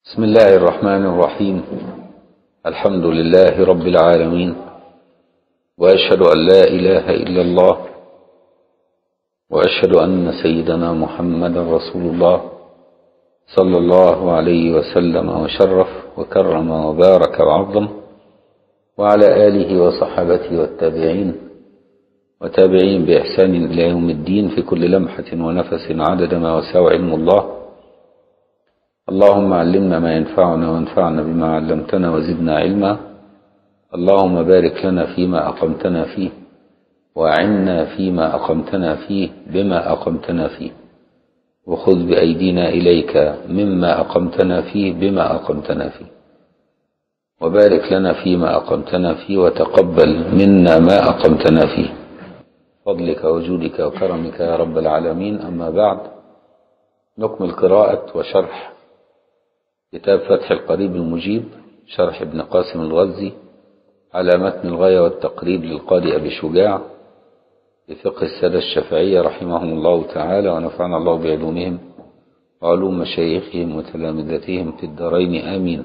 بسم الله الرحمن الرحيم الحمد لله رب العالمين وأشهد أن لا إله إلا الله وأشهد أن سيدنا محمد رسول الله صلى الله عليه وسلم وشرف وكرم وبارك وعظم وعلى آله وصحبه والتابعين وتابعين بإحسان إلى يوم الدين في كل لمحة ونفس عدد ما وسع علم الله اللهم علمنا ما ينفعنا وانفعنا بما علمتنا وزدنا علما اللهم بارك لنا فيما أقمتنا فيه وأعنا فيما أقمتنا فيه بما أقمتنا فيه وخذ بأيدينا إليك مما أقمتنا فيه بما أقمتنا فيه وبارك لنا فيما أقمتنا فيه وتقبل منا ما أقمتنا فيه فضلك وجودك وكرمك يا رب العالمين أما بعد نكمل قراءة وشرح كتاب فتح القريب المجيب شرح ابن قاسم الغزي على متن الغاية والتقريب للقاضي أبي شجاع بفقه السادة الشافعية رحمهم الله تعالى ونفعنا الله بعلومهم وعلوم مشايخهم وتلامذتهم في الدارين آمين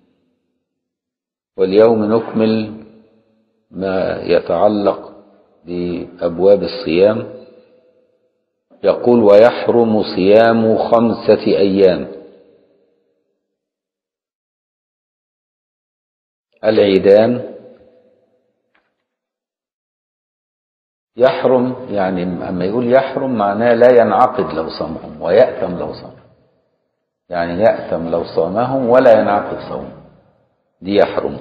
واليوم نكمل ما يتعلق بأبواب الصيام يقول ويحرم صيام خمسة أيام العيدان يحرم يعني أما يقول يحرم معناه لا ينعقد لو صامهم ويأتم لو صام يعني يأتم لو صامهم ولا ينعقد صوم دي يحرم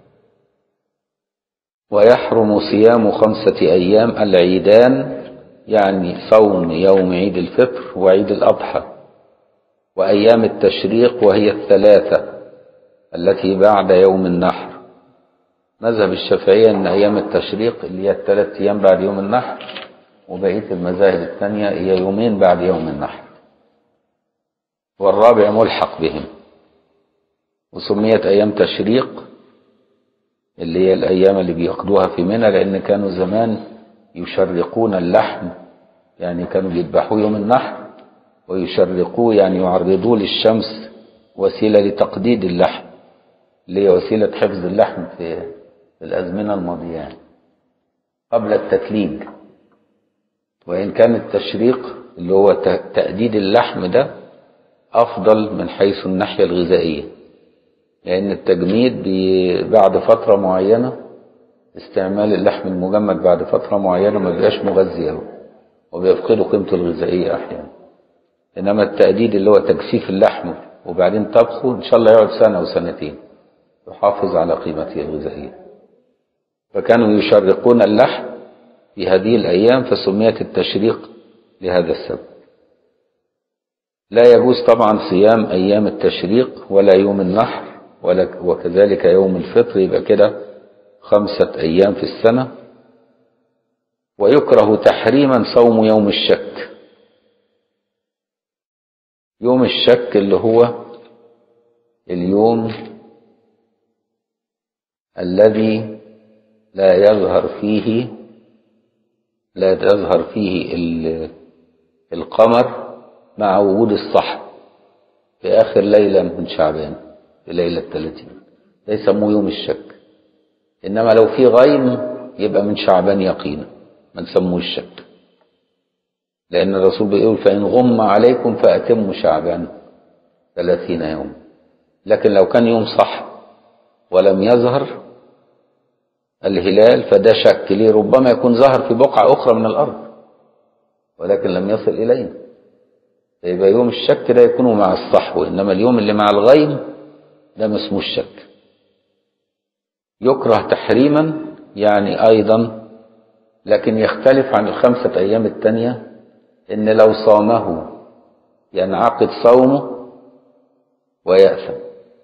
ويحرم صيام خمسة أيام العيدان يعني صوم يوم عيد الفطر وعيد الأضحى وأيام التشريق وهي الثلاثة التي بعد يوم النحر مذهب الشافعية أن أيام التشريق اللي هي الثلاث أيام بعد يوم النحر وبقية المذاهب الثانية هي يومين بعد يوم النحر والرابع ملحق بهم وسميت أيام تشريق اللي هي الأيام اللي بيقضوها في منى لأن كانوا زمان يشرقون اللحم يعني كانوا بيذبحوه يوم النحر ويشرقوه يعني يعرضوه للشمس وسيلة لتقديد اللحم اللي هي وسيلة حفظ اللحم في الأزمنة الماضية يعني قبل التتليج وإن كان التشريق اللي هو تأديد اللحم ده أفضل من حيث الناحية الغذائية لأن التجميد بعد فترة معينة استعمال اللحم المجمد بعد فترة معينة ما بيبقاش مغذي أوي وبيفقدوا قيمته الغذائية أحيانا إنما التأديد اللي هو تجفيف اللحم وبعدين طبخه إن شاء الله يقعد سنة أو سنتين يحافظ على قيمته الغذائية فكانوا يشرقون اللحم في هذه الأيام فسميت التشريق لهذا السبب لا يجوز طبعا صيام أيام التشريق ولا يوم النحر ولا وكذلك يوم الفطر يبقى كده خمسة أيام في السنة ويكره تحريما صوم يوم الشك يوم الشك اللي هو اليوم الذي لا يظهر فيه لا يظهر فيه القمر مع وجود الصحب في آخر ليلة من شعبان في ليلة 30 ده يسموه يوم الشك إنما لو في غيم يبقى من شعبان يقينا ما نسموه الشك لأن الرسول بيقول فإن غم عليكم فأتموا شعبان 30 يوم لكن لو كان يوم صح ولم يظهر الهلال فده شك ليه ربما يكون ظهر في بقعة أخرى من الأرض ولكن لم يصل إلينا يبقى يوم الشك ده يكون مع الصحو إنما اليوم اللي مع الغيم ده ما اسمه الشك يكره تحريما يعني أيضا لكن يختلف عن الخمسة أيام التانية إن لو صامه ينعقد صومه ويأثم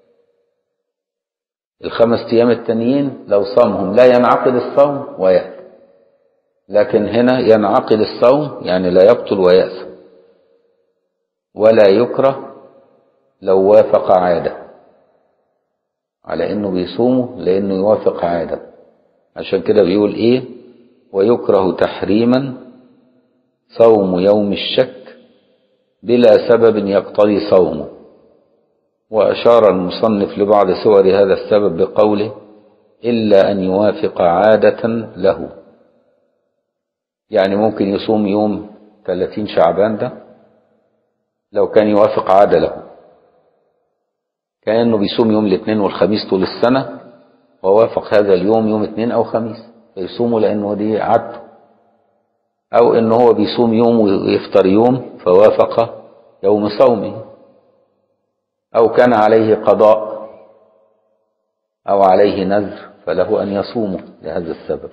الخمس أيام التانيين لو صامهم لا ينعقد الصوم ويأثم لكن هنا ينعقد الصوم يعني لا يبطل ويأثم ولا يكره لو وافق عادة على انه بيصومه لانه يوافق عادة عشان كده بيقول ايه ويكره تحريما صوم يوم الشك بلا سبب يقتضي صومه وأشار المصنف لبعض صور هذا السبب بقوله إلا أن يوافق عادة له يعني ممكن يصوم يوم 30 شعبان ده لو كان يوافق عادة له كأنه بيصوم يوم الاثنين والخميس طول السنة ووافق هذا اليوم يوم اثنين أو خميس فيصومه لأنه دي عادته أو إن هو بيصوم يوم ويفطر يوم فوافق يوم صومه أو كان عليه قضاء أو عليه نذر فله أن يصومه لهذا السبب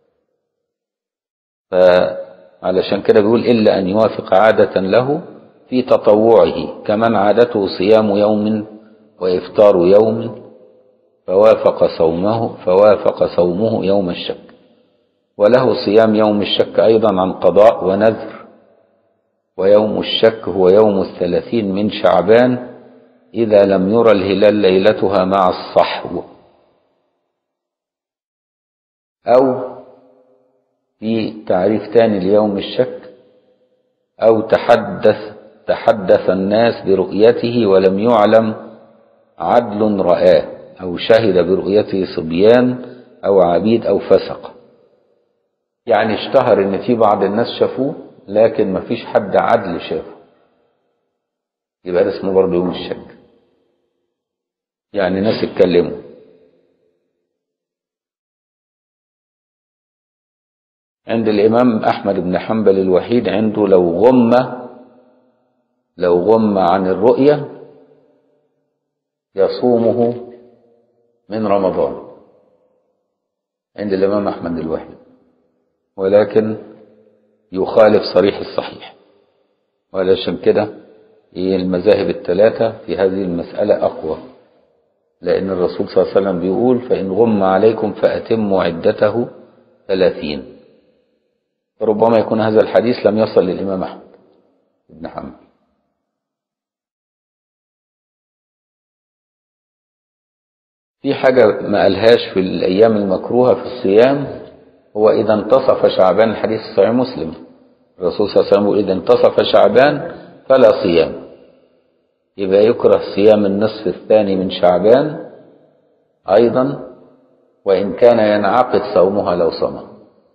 فعلشان كده بيقول إلا أن يوافق عادة له في تطوعه كمن عادته صيام يوم وإفطار يوم فوافق صومه فوافق صومه يوم الشك وله صيام يوم الشك أيضا عن قضاء ونذر ويوم الشك هو يوم الثلاثين من شعبان إذا لم يرى الهلال ليلتها مع الصحو أو في تعريف تاني ليوم الشك أو تحدث تحدث الناس برؤيته ولم يعلم عدل رآه أو شهد برؤيته صبيان أو عبيد أو فسق يعني اشتهر إن في بعض الناس شافوه لكن ما فيش حد عدل شافه يبقى ده اسمه برضه يوم الشك يعني ناس اتكلموا عند الإمام أحمد بن حنبل الوحيد عنده لو غم لو غم عن الرؤية يصومه من رمضان عند الإمام أحمد الوحيد ولكن يخالف صريح الصحيح وعلشان كده المذاهب الثلاثة في هذه المسألة أقوى لأن الرسول صلى الله عليه وسلم بيقول فإن غم عليكم فأتموا عدته ثلاثين ربما يكون هذا الحديث لم يصل للإمام أحمد بن حنبل في حاجة ما قالهاش في الأيام المكروهة في الصيام هو إذا انتصف شعبان الحديث صحيح مسلم الرسول صلى الله عليه وسلم يقول إذا انتصف شعبان فلا صيام يبقى يكره صيام النصف الثاني من شعبان أيضا وإن كان ينعقد صومها لو صمه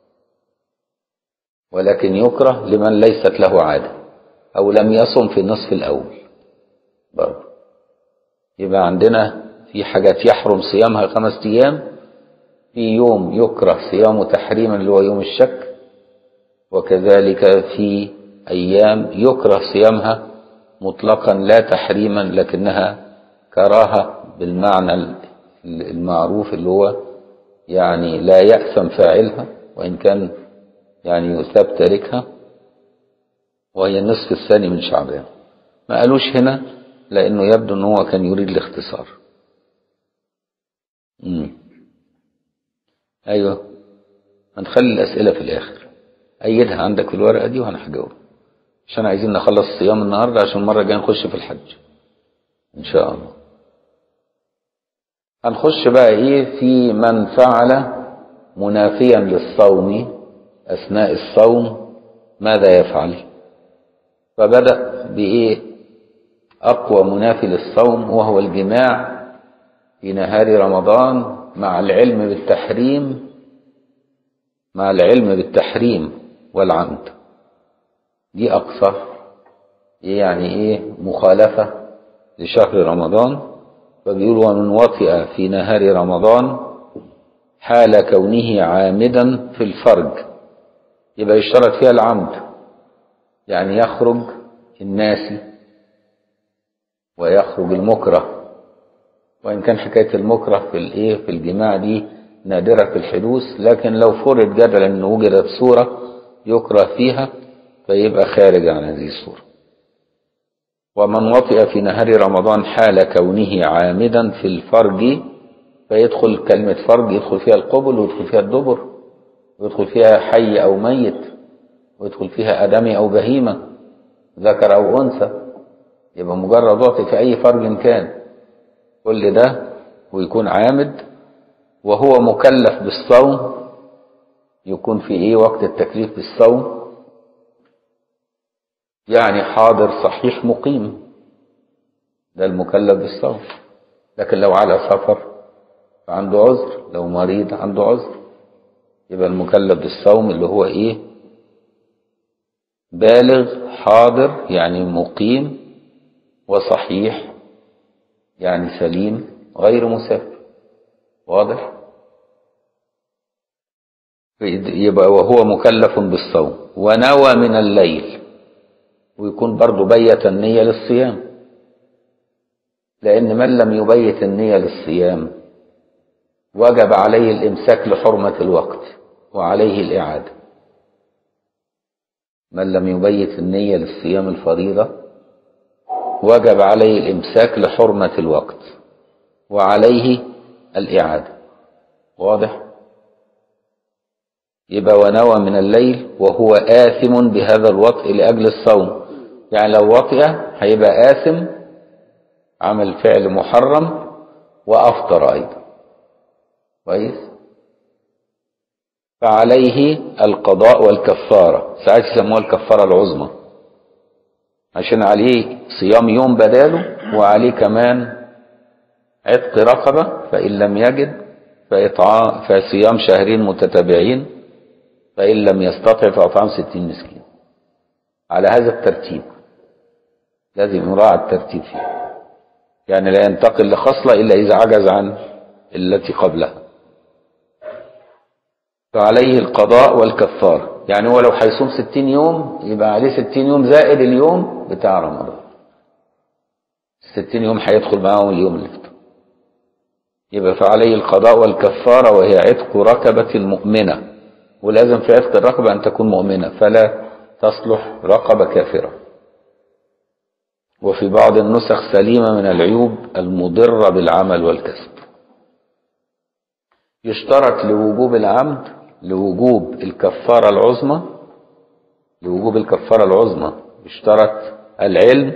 ولكن يكره لمن ليست له عادة أو لم يصم في النصف الأول برضه يبقى عندنا في حاجات يحرم صيامها خمس أيام في يوم يكره صيامه تحريما اللي هو يوم الشك وكذلك في أيام يكره صيامها مطلقا لا تحريما لكنها كراهة بالمعنى المعروف اللي هو يعني لا يأثم فاعلها وإن كان يعني يثاب تاركها وهي النصف الثاني من شعبان ما قالوش هنا لأنه يبدو أنه هو كان يريد الاختصار مم. أيوة هنخلي الأسئلة في الآخر أيدها عندك في الورقة دي وأنا هجاوب عشان عايزين نخلص الصيام النهاردة عشان المرة الجاية نخش في الحج إن شاء الله هنخش بقى إيه في من فعل منافيا للصوم أثناء الصوم ماذا يفعل فبدأ بإيه أقوى منافي للصوم وهو الجماع في نهار رمضان مع العلم بالتحريم مع العلم بالتحريم والعمد دي أقصى يعني إيه مخالفة لشهر رمضان فبيقول ومن وطئ في نهار رمضان حال كونه عامدا في الفرج يبقى يشترط فيها العمد يعني يخرج الناسي ويخرج المكره وإن كان حكاية المكره في الإيه في الجماع دي نادرة في الحدوث لكن لو فرض جدلا أن وجدت صورة يكره فيها فيبقى خارج عن هذه الصورة ومن وطئ في نهار رمضان حال كونه عامدا في الفرج فيدخل كلمة فرج يدخل فيها القبل ويدخل فيها الدبر ويدخل فيها حي أو ميت ويدخل فيها أدمي أو بهيمة ذكر أو أنثى يبقى مجرد وطئ في أي فرج كان كل ده ويكون عامد وهو مكلف بالصوم يكون في ايه وقت التكليف بالصوم يعني حاضر صحيح مقيم ده المكلف بالصوم لكن لو على سفر فعنده عذر لو مريض عنده عذر يبقى المكلف بالصوم اللي هو ايه بالغ حاضر يعني مقيم وصحيح يعني سليم غير مسافر واضح يبقى وهو مكلف بالصوم ونوى من الليل ويكون برضه بيت النية للصيام لأن من لم يبيت النية للصيام وجب عليه الإمساك لحرمة الوقت وعليه الإعادة من لم يبيت النية للصيام الفريضة وجب عليه الإمساك لحرمة الوقت وعليه الإعادة واضح؟ يبقى ونوى من الليل وهو آثم بهذا الوطء لأجل الصوم يعني لو وطئ هيبقى آثم عمل فعل محرم وأفطر أيضا كويس فعليه القضاء والكفارة ساعات يسموها الكفارة العظمى عشان عليه صيام يوم بداله وعليه كمان عتق رقبة فإن لم يجد فإطعام فصيام شهرين متتابعين فإن لم يستطع فأطعام ستين مسكين على هذا الترتيب لازم يراعى الترتيب فيه يعني لا ينتقل لخصلة إلا إذا عجز عن التي قبلها فعليه القضاء والكفارة يعني هو لو هيصوم ستين يوم يبقى عليه ستين يوم زائد اليوم بتاع رمضان الستين يوم هيدخل معاهم اليوم اللي فات يبقى فعليه القضاء والكفارة وهي عتق ركبة مؤمنة ولازم في عتق الرقبة أن تكون مؤمنة فلا تصلح رقبة كافرة وفي بعض النسخ سليمة من العيوب المضرة بالعمل والكسب يشترط لوجوب العمد لوجوب الكفارة العظمى لوجوب الكفارة العظمى يشترط العلم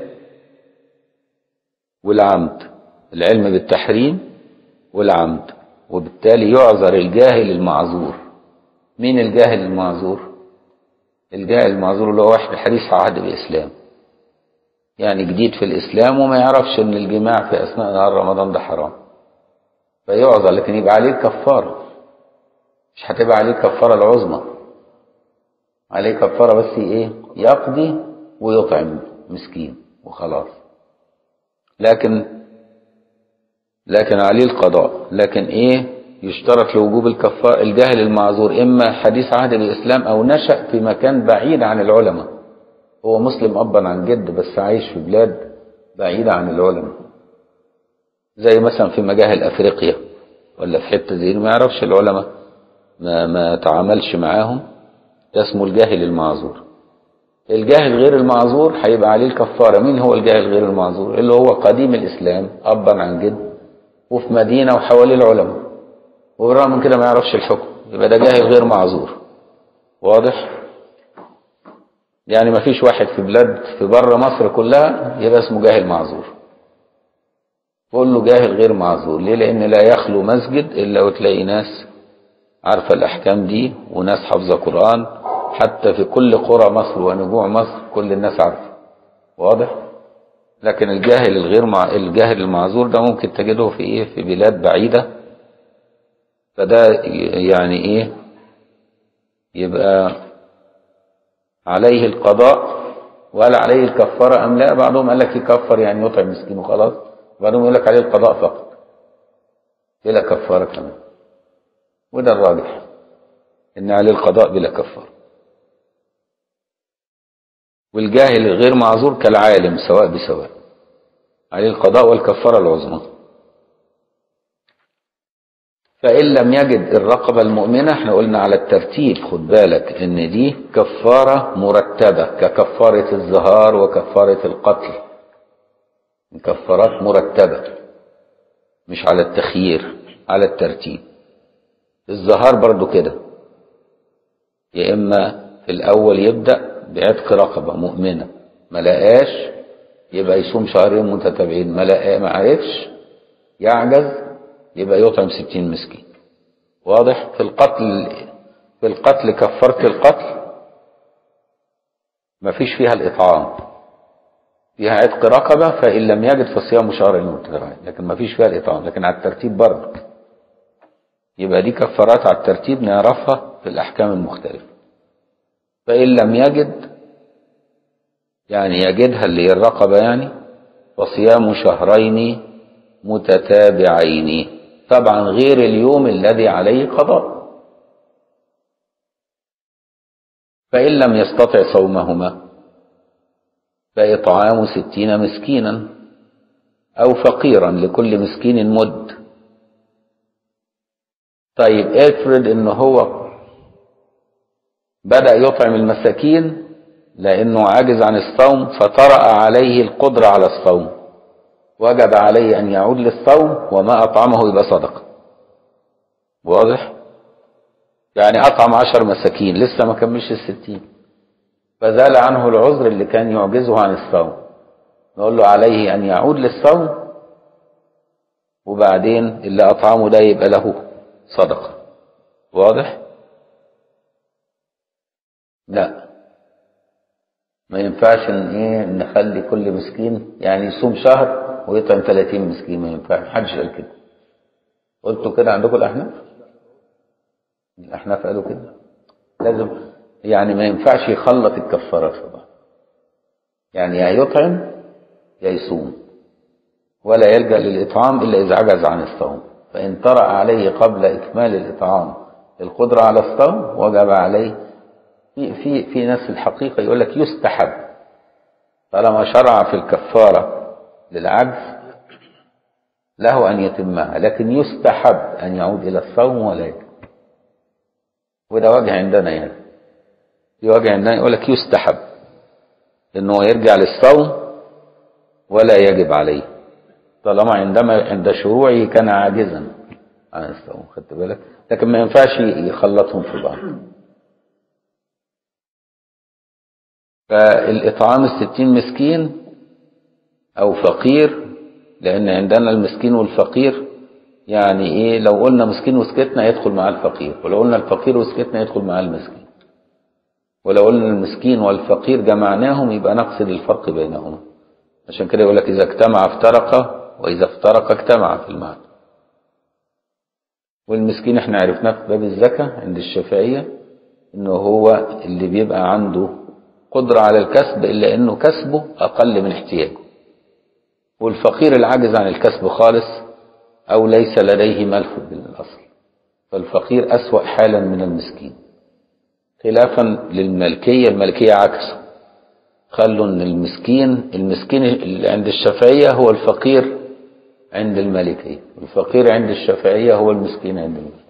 والعمد العلم بالتحريم والعمد وبالتالي يعذر الجاهل المعذور مين الجاهل المعذور الجاهل المعذور اللي هو واحد حديث عهد بالإسلام يعني جديد في الإسلام وما يعرفش إن الجماع في أثناء نهار رمضان ده حرام فيعذر لكن يبقى عليه الكفارة مش هتبقى عليه الكفارة العظمى عليه كفارة بس إيه يقضي ويطعم مسكين وخلاص لكن لكن عليه القضاء لكن إيه يشترط لوجوب الكفارة الجاهل المعذور إما حديث عهد بالإسلام أو نشأ في مكان بعيد عن العلماء هو مسلم أبا عن جد بس عايش في بلاد بعيدة عن العلماء زي مثلا في مجاهل أفريقيا ولا في حتة زي ما يعرفش العلماء ما, ما تعاملش معاهم ده اسمه الجاهل المعذور الجاهل غير المعذور هيبقى عليه الكفارة مين هو الجاهل غير المعذور اللي هو قديم الإسلام أبا عن جد وفي مدينة وحواليه العلماء وبالرغم من كده ما يعرفش الحكم يبقى ده جاهل غير معذور واضح يعني ما فيش واحد في بلاد في بره مصر كلها يبقى اسمه جاهل معذور قول له جاهل غير معذور ليه لان لا يخلو مسجد الا وتلاقي ناس عارفه الاحكام دي وناس حافظه قران حتى في كل قرى مصر ونجوع مصر كل الناس عارفه واضح لكن الجاهل الغير مع الجاهل المعذور ده ممكن تجده في ايه في بلاد بعيده فده يعني ايه يبقى عليه القضاء وهل عليه الكفارة أم لا بعضهم قال لك يكفر يعني يطعم مسكين وخلاص بعضهم يقول لك عليه القضاء فقط بلا كفارة كمان وده الراجح إن عليه القضاء بلا كفارة والجاهل الغير معذور كالعالم سواء بسواء عليه القضاء والكفارة العظمى فإن لم يجد الرقبة المؤمنة احنا قلنا على الترتيب خد بالك ان دي كفارة مرتبة ككفارة الزهار وكفارة القتل كفارات مرتبة مش على التخيير على الترتيب الزهار برضو كده يا إما في الأول يبدأ بعتق رقبة مؤمنة ما لقاش يبقى يصوم شهرين متتابعين ما لقى ما عرفش يعجز يبقى يطعم ستين مسكين واضح في القتل في القتل كفرت القتل ما فيش فيها الإطعام فيها عتق رقبة فإن لم يجد فصيام شهرين متتابعين لكن ما فيش فيها الإطعام لكن على الترتيب برضه يبقى دي كفارات على الترتيب نعرفها في الأحكام المختلفة فإن لم يجد يعني يجدها اللي هي الرقبة يعني فصيام شهرين متتابعين طبعا غير اليوم الذي عليه قضاء فإن لم يستطع صومهما فإطعام ستين مسكينا أو فقيرا لكل مسكين مد طيب افرض ان هو بدأ يطعم المساكين لأنه عاجز عن الصوم فطرأ عليه القدرة على الصوم وجب عليه أن يعود للصوم وما أطعمه يبقى صدقة واضح؟ يعني أطعم عشر مساكين لسه ما كملش الستين فزال عنه العذر اللي كان يعجزه عن الصوم نقول له عليه أن يعود للصوم وبعدين اللي أطعمه ده يبقى له صدقة واضح؟ لا ما ينفعش ان ايه نخلي كل مسكين يعني يصوم شهر ويطعم 30 مسكين ما ينفعش محدش قال كده قلتوا كده عندكم الاحناف الاحناف قالوا كده لازم يعني ما ينفعش يخلط الكفارات في بعض يعني يا يطعم يا يصوم ولا يلجأ للإطعام إلا إذا عجز عن الصوم فإن طرأ عليه قبل إكمال الإطعام القدرة على الصوم وجب عليه في في في ناس الحقيقة يقول لك يستحب طالما شرع في الكفارة للعجز له أن يتمها لكن يستحب أن يعود إلى الصوم ولا يجب وده وجه عندنا يعني في وجه عندنا يقول لك يستحب إنه يرجع للصوم ولا يجب عليه طالما عندما عند شروعه كان عاجزا عن الصوم خدت بالك لكن ما ينفعش يخلطهم في بعض فالإطعام الستين مسكين أو فقير لأن عندنا المسكين والفقير يعني إيه لو قلنا مسكين وسكتنا يدخل مع الفقير ولو قلنا الفقير وسكتنا يدخل مع المسكين ولو قلنا المسكين والفقير جمعناهم يبقى نقصد الفرق بينهما عشان كده يقول لك إذا اجتمع افترق وإذا افترق اجتمع في المعنى والمسكين احنا عرفناه في باب الزكاة عند الشافعية انه هو اللي بيبقى عنده قدرة على الكسب إلا أنه كسبه أقل من احتياجه والفقير العاجز عن الكسب خالص أو ليس لديه مال في الأصل فالفقير أسوأ حالا من المسكين خلافا للملكية الملكية عكسه خلوا أن المسكين المسكين اللي عند الشافعية هو الفقير عند الملكية الفقير عند الشافعية هو المسكين عند الملكية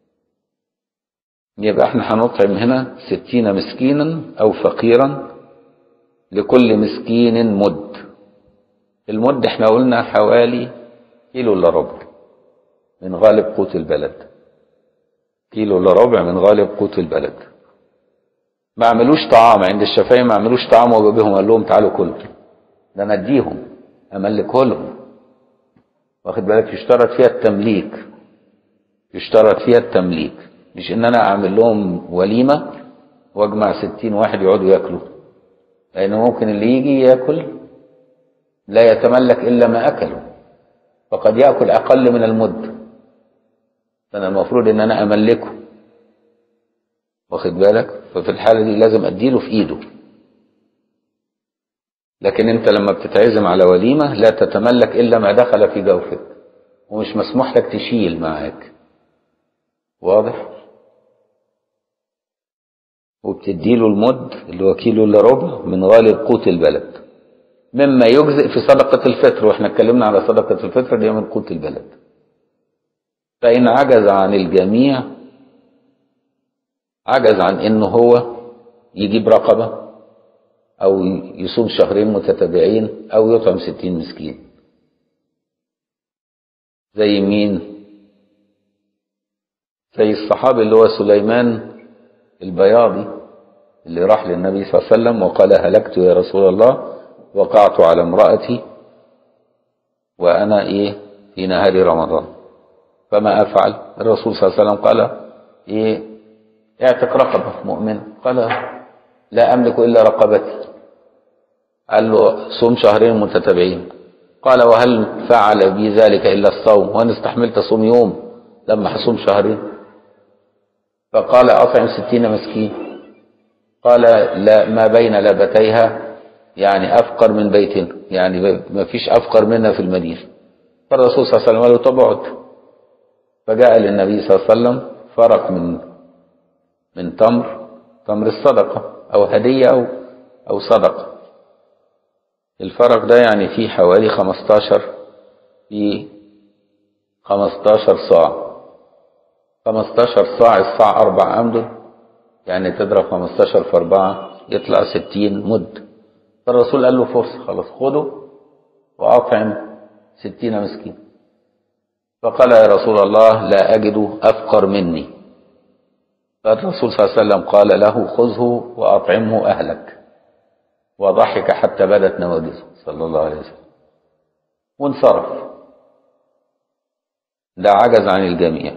يبقى احنا هنطعم هنا ستين مسكينا او فقيرا لكل مسكين مد المد احنا قلنا حوالي كيلو الا ربع من غالب قوت البلد كيلو الا ربع من غالب قوت البلد ما عملوش طعام عند الشافعي ما عملوش طعام وجابهم قال لهم تعالوا كلوا ده انا اديهم املكه لهم واخد بالك يشترط فيها التمليك يشترط فيها التمليك مش ان انا اعمل لهم وليمة واجمع ستين واحد يقعدوا ياكلوا لان ممكن اللي يجي ياكل لا يتملك الا ما اكله فقد ياكل اقل من المد فانا المفروض ان انا املكه واخد بالك ففي الحالة دي لازم اديله في ايده لكن انت لما بتتعزم على وليمة لا تتملك الا ما دخل في جوفك ومش مسموح لك تشيل معاك واضح وبتديله المد اللي هو كيلو الا ربع من غالب قوت البلد مما يجزئ في صدقة الفطر واحنا اتكلمنا على صدقة الفطر اللي هي من قوت البلد فإن عجز عن الجميع عجز عن انه هو يجيب رقبة او يصوم شهرين متتابعين او يطعم ستين مسكين زي مين زي الصحابي اللي هو سليمان البياضي اللي راح للنبي صلى الله عليه وسلم وقال هلكت يا رسول الله وقعت على امرأتي وأنا إيه في نهار رمضان فما أفعل الرسول صلى الله عليه وسلم قال إيه اعتق رقبة مؤمن قال لا أملك إلا رقبتي قال له صوم شهرين متتابعين قال وهل فعل بي ذلك إلا الصوم وأنا استحملت أصوم يوم لما هصوم شهرين فقال أطعم ستين مسكين قال لا ما بين لبتيها يعني أفقر من بيتنا يعني ما فيش أفقر منا في المدينة فالرسول صلى الله عليه وسلم قال له طب اقعد فجاء للنبي صلى الله عليه وسلم فرق من من تمر تمر الصدقة أو هدية أو أو صدقة الفرق ده يعني فيه حوالي 15 في 15 صاع 15 صاع الصاع أربع أمدد يعني تضرب 15 في 4 يطلع 60 مد فالرسول قال له فرصة خلاص خده وأطعم 60 مسكين فقال يا رسول الله لا أجد أفقر مني فالرسول صلى الله عليه وسلم قال له خذه وأطعمه أهلك وضحك حتى بدت نواجذه صلى الله عليه وسلم وانصرف ده عجز عن الجميع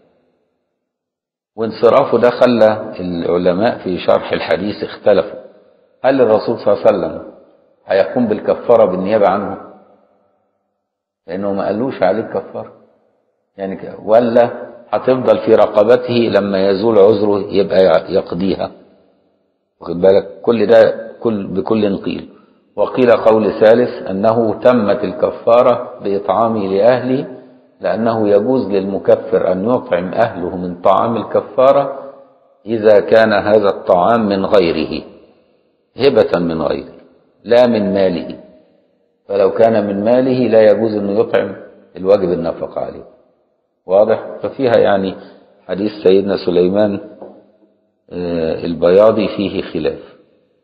وانصرافه ده خلى العلماء في شرح الحديث اختلفوا هل الرسول صلى الله عليه وسلم هيقوم بالكفارة بالنيابة عنه لأنه ما قالوش عليه كفارة يعني ولا هتفضل في رقبته لما يزول عذره يبقى يقضيها واخد بالك كل ده كل بكل قيل وقيل قول ثالث أنه تمت الكفارة بإطعامه لأهله لأنه يجوز للمكفر أن يطعم أهله من طعام الكفارة إذا كان هذا الطعام من غيره هبة من غيره لا من ماله فلو كان من ماله لا يجوز أنه يطعم الواجب النفقة عليه واضح ففيها يعني حديث سيدنا سليمان البياضي فيه خلاف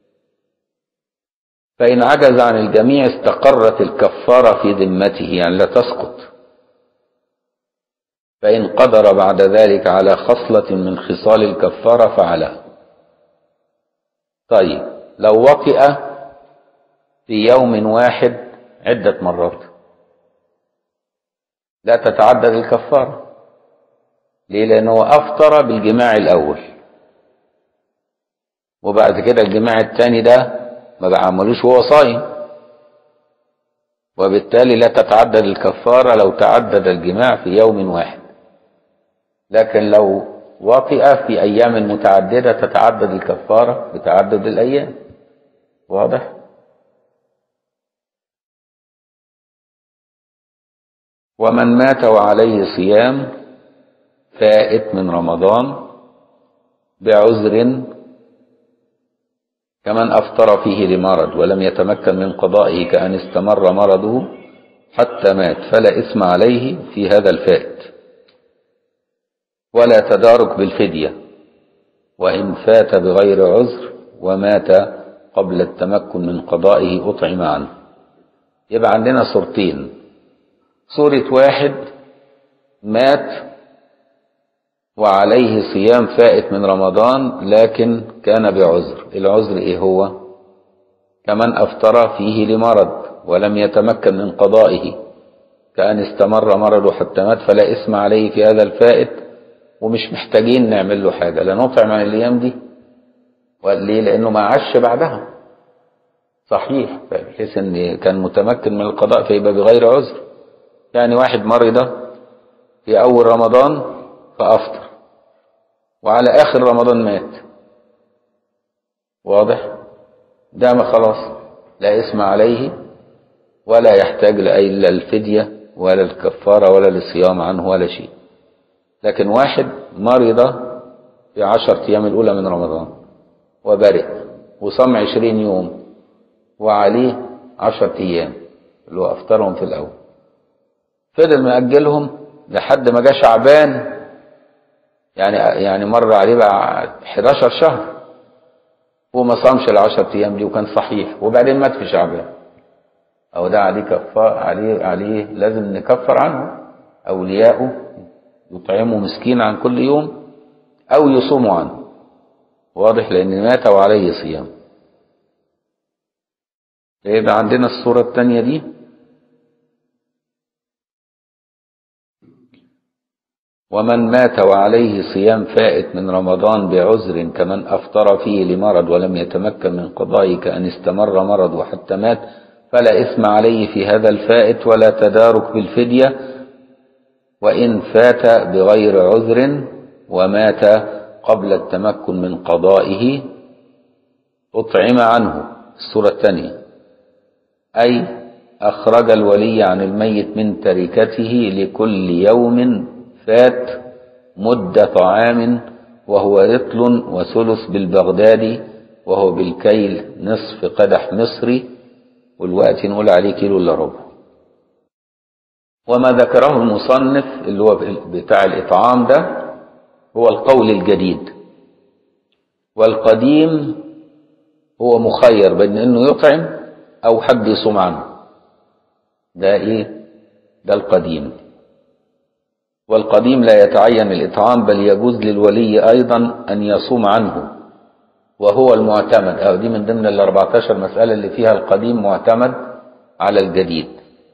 فإن عجز عن الجميع استقرت الكفارة في ذمته يعني لا تسقط فإن قدر بعد ذلك على خصلة من خصال الكفارة فعلها طيب لو وطئ في يوم واحد عدة مرات لا تتعدد الكفارة ليه لأنه أفطر بالجماع الأول وبعد كده الجماع الثاني ده ما بعملوش وهو صايم وبالتالي لا تتعدد الكفارة لو تعدد الجماع في يوم واحد لكن لو وطئ في أيام متعددة تتعدد الكفارة بتعدد الأيام واضح؟ ومن مات وعليه صيام فائت من رمضان بعذر كمن أفطر فيه لمرض ولم يتمكن من قضائه كأن استمر مرضه حتى مات فلا إثم عليه في هذا الفائت ولا تدارك بالفدية وإن فات بغير عذر ومات قبل التمكن من قضائه أطعم عنه يبقى عندنا صورتين صورة واحد مات وعليه صيام فائت من رمضان لكن كان بعذر العذر ايه هو كمن افطر فيه لمرض ولم يتمكن من قضائه كأن استمر مرضه حتى مات فلا اسم عليه في هذا الفائت ومش محتاجين نعمل له حاجة لا نطعم عن الأيام دي ليه لأنه ما عاش بعدها صحيح بحيث ان كان متمكن من القضاء فيبقى بغير عذر يعني واحد مرض في أول رمضان فأفطر وعلى آخر رمضان مات واضح ده ما خلاص لا اسم عليه ولا يحتاج إلا الفدية ولا الكفارة ولا الصيام عنه ولا شيء لكن واحد مرض في عشر أيام الأولى من رمضان وبرئ وصام عشرين يوم وعليه عشر أيام اللي هو أفطرهم في الأول فضل مأجلهم لحد ما جه شعبان يعني يعني مر عليه بقى 11 شهر وما صامش ال 10 ايام دي وكان صحيح وبعدين مات في شعبان او ده عليه كفار عليه عليه لازم نكفر عنه اولياؤه يطعموا مسكين عن كل يوم او يصوموا عنه واضح لان مات وعليه صيام يبقى عندنا الصورة الثانية دي ومن مات وعليه صيام فائت من رمضان بعذر كمن أفطر فيه لمرض ولم يتمكن من قضائه كأن استمر مرضه حتى مات فلا إثم عليه في هذا الفائت ولا تدارك بالفدية وإن فات بغير عذر ومات قبل التمكن من قضائه أطعم عنه السورة الثانية أي أخرج الولي عن الميت من تركته لكل يوم فات مد طعام وهو رطل وثلث بالبغدادي وهو بالكيل نصف قدح مصري والوقت نقول عليه كيلو الا ربع وما ذكره المصنف اللي هو بتاع الإطعام ده هو القول الجديد والقديم هو مخير بين انه يطعم او حد يصوم عنه ده ايه ده القديم والقديم لا يتعين الإطعام بل يجوز للولي أيضا أن يصوم عنه وهو المعتمد أو دي من ضمن ال 14 مسألة اللي فيها القديم معتمد على الجديد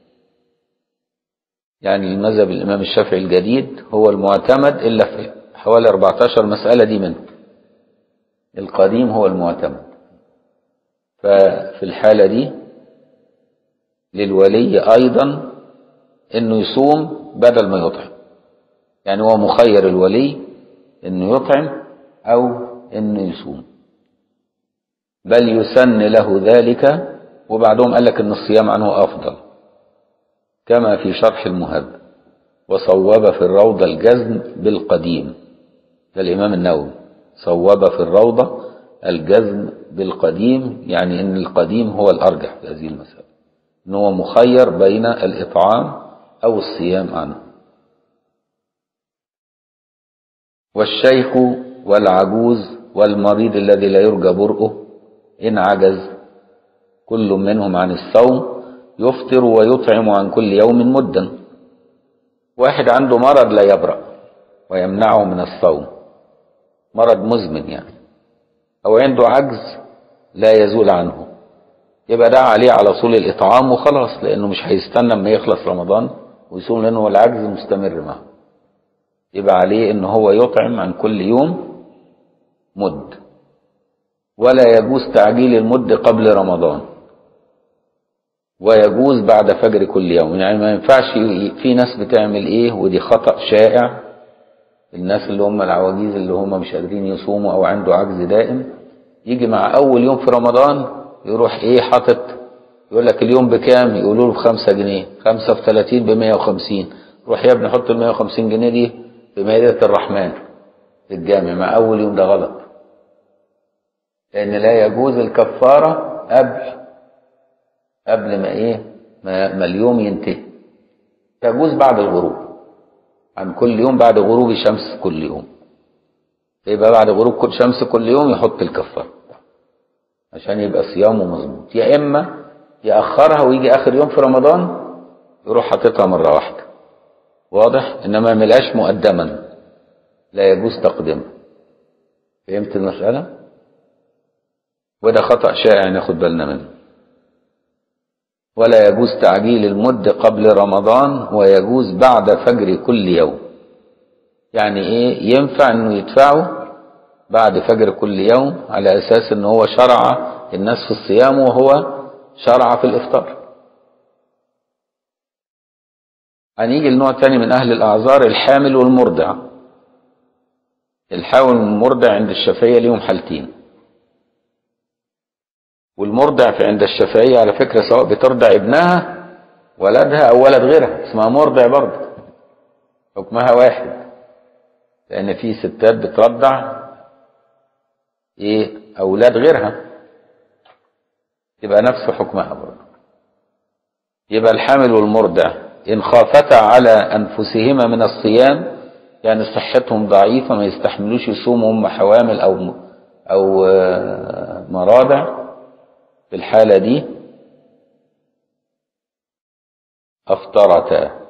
يعني المذهب الإمام الشافعي الجديد هو المعتمد إلا في حوالي 14 مسألة دي منه القديم هو المعتمد ففي الحالة دي للولي أيضا أنه يصوم بدل ما يطعم يعني هو مخير الولي أنه يطعم أو أنه يصوم بل يسن له ذلك وبعدهم قال لك أن الصيام عنه أفضل كما في شرح المهذب وصوب في الروضة الجزم بالقديم ده الإمام النووي صوب في الروضة الجزم بالقديم يعني أن القديم هو الأرجح في هذه المسألة أنه هو مخير بين الإطعام أو الصيام عنه والشيخ والعجوز والمريض الذي لا يرجى برؤه إن عجز كل منهم عن الصوم يفطر ويطعم عن كل يوم مدا واحد عنده مرض لا يبرأ ويمنعه من الصوم مرض مزمن يعني أو عنده عجز لا يزول عنه يبقى ده عليه على طول الإطعام وخلاص لأنه مش هيستنى ما يخلص رمضان ويصوم لأنه العجز مستمر معه يبقى عليه ان هو يطعم عن كل يوم مد ولا يجوز تعجيل المد قبل رمضان ويجوز بعد فجر كل يوم يعني ما ينفعش في ناس بتعمل ايه ودي خطأ شائع الناس اللي هم العواجيز اللي هم مش قادرين يصوموا او عنده عجز دائم يجي مع اول يوم في رمضان يروح ايه حاطط يقول لك اليوم بكام يقولوا له بخمسة جنيه خمسة في ثلاثين بمية وخمسين روح يا ابني حط المية وخمسين جنيه دي في مائدة الرحمن في الجامع مع أول يوم ده غلط لأن لا يجوز الكفارة قبل قبل ما إيه ما, ما اليوم ينتهي تجوز بعد الغروب عن كل يوم بعد غروب الشمس كل يوم يبقى بعد غروب كل شمس كل يوم يحط الكفارة عشان يبقى صيامه مظبوط يا إما يأخرها ويجي آخر يوم في رمضان يروح حاططها مرة واحدة واضح انما ملقاش مقدما لا يجوز تقديمه فهمت المسألة وده خطأ شائع ناخد بالنا منه ولا يجوز تعجيل المد قبل رمضان ويجوز بعد فجر كل يوم يعني ايه ينفع انه يدفعه بعد فجر كل يوم على اساس ان هو شرع الناس في الصيام وهو شرع في الافطار هنيجي لنوع تاني من أهل الأعذار الحامل والمرضع الحامل والمرضع عند الشافعية ليهم حالتين والمرضع في عند الشافعية على فكرة سواء بترضع ابنها ولدها أو ولد غيرها اسمها مرضع برضه حكمها واحد لأن في ستات بترضع إيه أولاد غيرها يبقى نفس حكمها برضه يبقى الحامل والمرضع إن خافتا على أنفسهما من الصيام يعني صحتهم ضعيفة ما يستحملوش يصوموا هم حوامل أو أو مرادع في الحالة دي أفطرتا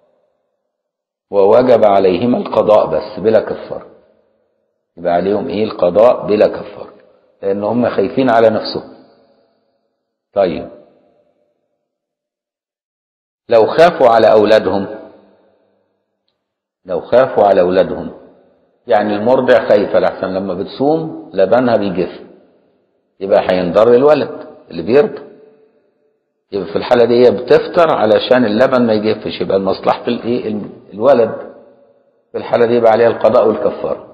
ووجب عليهما القضاء بس بلا كفار يبقى عليهم إيه القضاء بلا كفار لأن هم خايفين على نفسهم طيب لو خافوا على أولادهم لو خافوا على أولادهم يعني المرضع خايفة لحسن لما بتصوم لبنها بيجف يبقى هينضر الولد اللي بيرضع يبقى في الحالة دي هي بتفطر علشان اللبن ما يجفش يبقى المصلحة الايه الولد في الحالة دي يبقى عليها القضاء والكفارة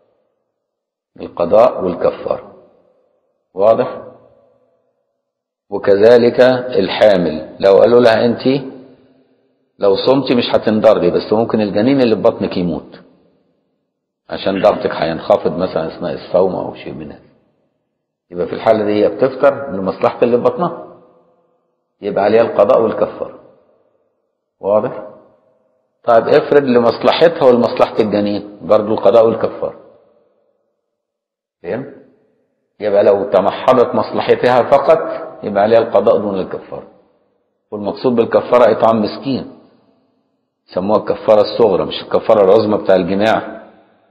القضاء والكفارة واضح وكذلك الحامل لو قالوا لها انت لو صمتي مش هتنضري بس ممكن الجنين اللي في بطنك يموت عشان ضغطك هينخفض مثلا اثناء الصوم او شيء من هذا يبقى في الحالة دي هي بتفطر لمصلحة اللي في بطنها يبقى عليها القضاء والكفارة واضح طيب افرض لمصلحتها ولمصلحة الجنين برضو القضاء والكفارة فهم يبقى لو تمحضت مصلحتها فقط يبقى عليها القضاء دون الكفارة والمقصود بالكفارة إطعام مسكين سموها الكفارة الصغرى مش الكفارة العظمى بتاع الجماع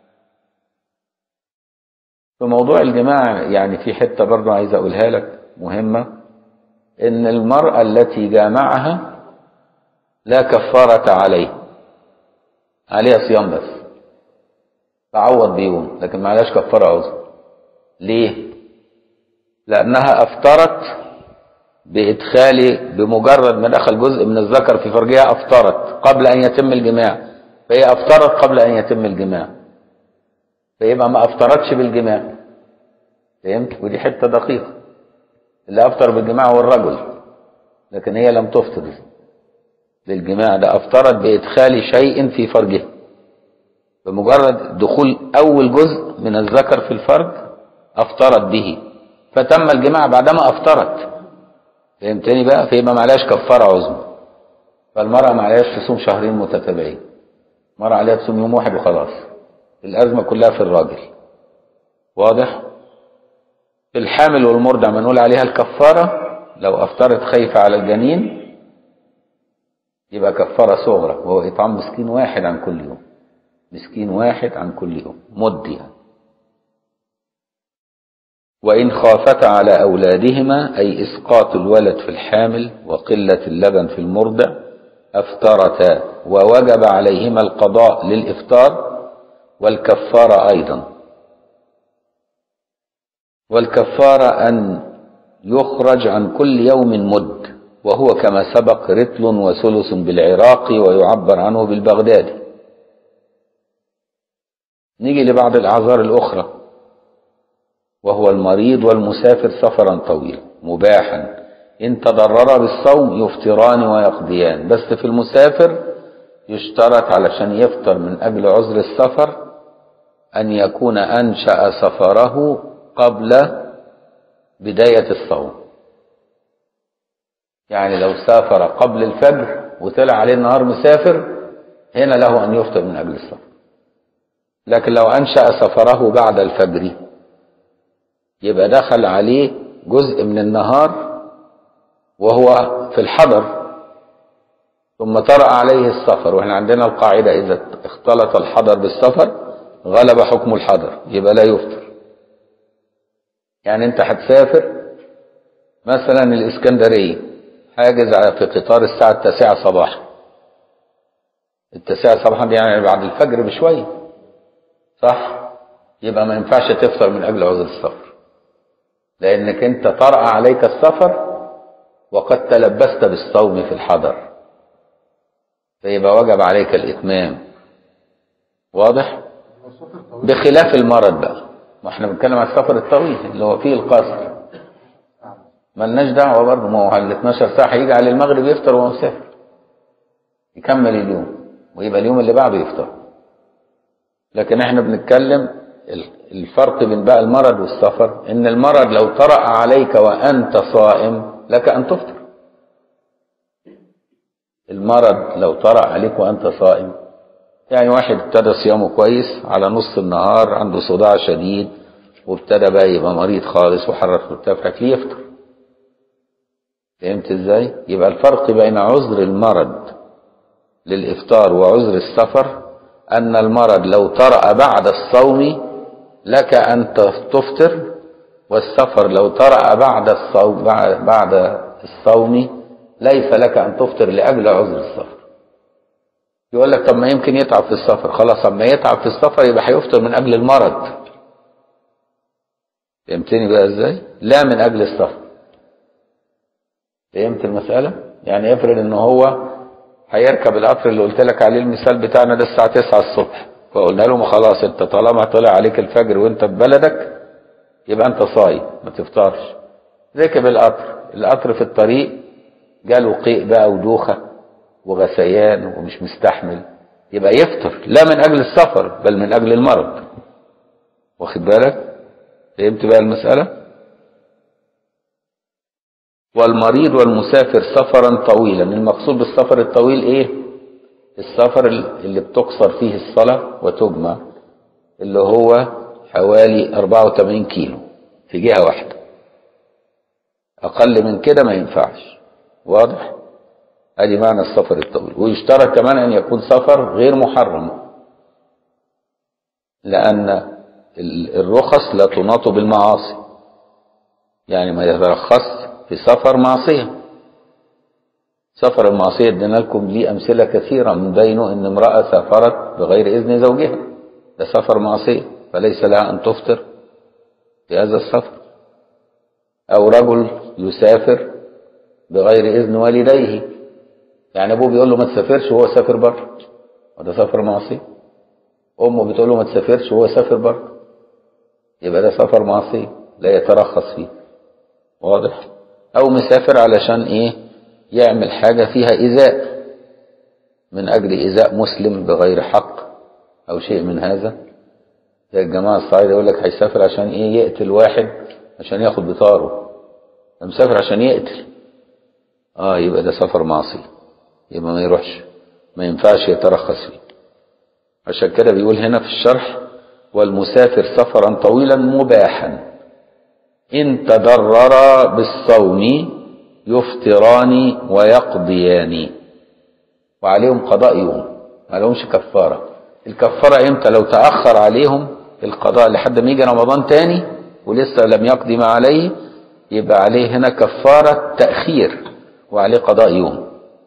في موضوع الجماع يعني في حتة برضو عايز أقولها لك مهمة إن المرأة التي جامعها لا كفارة عليه عليها صيام بس تعوض بيوم لكن ما عليهاش كفارة عظمى ليه؟ لأنها أفطرت بإدخال بمجرد ما دخل جزء من الذكر في فرجها أفطرت قبل أن يتم الجماع فهي أفطرت قبل أن يتم الجماع فيبقى ما أفطرتش بالجماع فهمت؟ ودي حتة دقيقة اللي أفطر بالجماع هو الرجل لكن هي لم تفطر بالجماع ده أفطرت بإدخال شيء في فرجها بمجرد دخول أول جزء من الذكر في الفرج أفطرت به فتم الجماع بعدما أفطرت فهمتني بقى فيبقى معلهاش كفارة عظمى فالمرأة معلهاش تصوم شهرين متتابعين المرأة عليها تصوم يوم واحد وخلاص الأزمة كلها في الراجل واضح الحامل والمرضع بنقول عليها الكفارة لو أفطرت خايفة على الجنين يبقى كفارة صغرى وهو إطعام مسكين واحد عن كل يوم مسكين واحد عن كل يوم مد يعني وإن خافتا على أولادهما أي إسقاط الولد في الحامل وقلة اللبن في المرضع أفطرتا ووجب عليهما القضاء للإفطار والكفارة أيضا والكفارة أن يخرج عن كل يوم مد وهو كما سبق رتل وثلث بالعراق ويعبر عنه بالبغدادي نيجي لبعض الأعذار الأخرى وهو المريض والمسافر سفرا طويلا مباحا إن تضرر بالصوم يفطران ويقضيان بس في المسافر يشترط علشان يفطر من أجل عذر السفر أن يكون أنشأ سفره قبل بداية الصوم يعني لو سافر قبل الفجر وطلع عليه النهار مسافر هنا له أن يفطر من أجل السفر لكن لو أنشأ سفره بعد الفجر يبقى دخل عليه جزء من النهار وهو في الحضر ثم طرأ عليه السفر واحنا عندنا القاعدة إذا اختلط الحضر بالسفر غلب حكم الحضر يبقى لا يفطر يعني انت هتسافر مثلا الإسكندرية حاجز في قطار الساعة التاسعة صباحا التاسعة صباحا دي يعني بعد الفجر بشوية صح يبقى ما ينفعش تفطر من أجل عذر السفر لأنك أنت طرأ عليك السفر وقد تلبست بالصوم في الحضر فيبقى وجب عليك الإتمام واضح بخلاف المرض بقى ما احنا بنتكلم على السفر الطويل اللي هو فيه القصر ملناش دعوة برضه ما هو ال 12 ساعة هيجي على المغرب يفطر وهو مسافر يكمل اليوم ويبقى اليوم اللي بعده يفطر لكن احنا بنتكلم الفرق بين بقى المرض والسفر ان المرض لو طرأ عليك وانت صائم لك ان تفطر المرض لو طرأ عليك وانت صائم يعني واحد ابتدى صيامه كويس على نص النهار عنده صداع شديد وابتدى بقى يبقى مريض خالص وحرارته ارتفعت يفطر فهمت ازاي يبقى الفرق بين عذر المرض للافطار وعذر السفر ان المرض لو طرأ بعد الصوم لك أن تفطر والسفر لو طرأ بعد الصوم بعد الصوم ليس لك أن تفطر لأجل عذر السفر يقول لك طب ما يمكن يتعب في السفر خلاص اما يتعب في السفر يبقى هيفطر من اجل المرض فهمتني بقى ازاي لا من اجل السفر فهمت المسألة يعني افرض ان هو هيركب القطر اللي قلت لك عليه المثال بتاعنا ده الساعة 9 الصبح فقلنا له ما خلاص انت طالما طلع عليك الفجر وانت في بلدك يبقى انت صايم ما تفطرش ركب القطر القطر في الطريق جاله قيء بقى ودوخة وغثيان ومش مستحمل يبقى يفطر لا من اجل السفر بل من اجل المرض واخد بالك فهمت بقى المسألة والمريض والمسافر سفرا طويلا المقصود بالسفر الطويل ايه السفر اللي بتقصر فيه الصلاة وتجمع اللي هو حوالي 84 كيلو في جهة واحدة أقل من كده ما ينفعش واضح ادي معنى السفر الطويل ويشترط كمان أن يكون سفر غير محرم لأن الرخص لا تناط بالمعاصي يعني ما يترخص في سفر معصية سفر المعصية ادينا لكم ليه أمثلة كثيرة من بينه أن امرأة سافرت بغير إذن زوجها ده سفر معصية فليس لها أن تفطر في هذا السفر أو رجل يسافر بغير إذن والديه يعني أبوه بيقول له ما تسافرش وهو سافر بره وده سفر معصية أمه بتقول له ما تسافرش وهو سافر بره يبقى ده سفر معصية لا يترخص فيه واضح أو مسافر علشان إيه يعمل حاجة فيها إيذاء من أجل إيذاء مسلم بغير حق أو شيء من هذا زي الجماعة الصعيدة يقول لك هيسافر عشان إيه يقتل واحد عشان ياخد بطاره ده مسافر عشان يقتل آه يبقى ده سفر معصي يبقى ما يروحش ما ينفعش يترخص فيه عشان كده بيقول هنا في الشرح والمسافر سفرا طويلا مباحا إن تضررا بالصوم يفطران ويقضيان وعليهم قضاء يوم ما لهمش كفارة الكفارة امتى لو تأخر عليهم القضاء لحد ما يجي رمضان تاني ولسه لم يقضي ما عليه يبقى عليه هنا كفارة تأخير وعليه قضاء يوم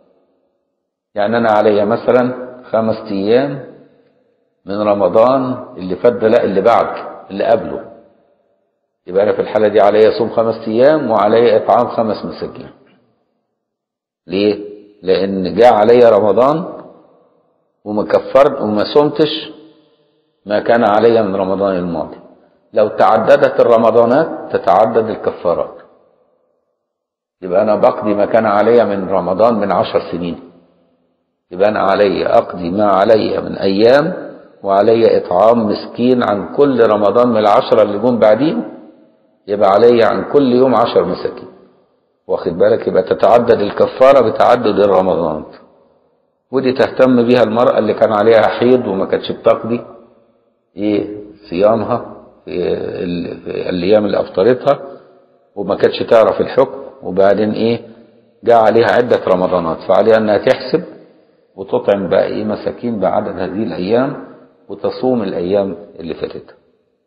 يعني أنا علي مثلا خمس أيام من رمضان اللي فات ده لا اللي بعد اللي قبله يبقى أنا في الحالة دي علي صوم خمس أيام وعلي إطعام خمس مساكين ليه؟ لأن جاء علي رمضان وما كفرت وما صمتش ما كان علي من رمضان الماضي لو تعددت الرمضانات تتعدد الكفارات يبقى أنا بقضي ما كان علي من رمضان من عشر سنين يبقى أنا علي أقضي ما علي من أيام وعلي إطعام مسكين عن كل رمضان من العشرة اللي جم بعدين يبقى علي عن كل يوم عشر مساكين واخد بالك يبقى تتعدد الكفارة بتعدد الرمضانات ودي تهتم بيها المرأة اللي كان عليها حيض وما كانتش بتقضي ايه صيامها في الايام اللي افطرتها وما كانتش تعرف الحكم وبعدين ايه جاء عليها عدة رمضانات فعليها انها تحسب وتطعم بقى ايه مساكين بعدد هذه الايام وتصوم الايام اللي فاتت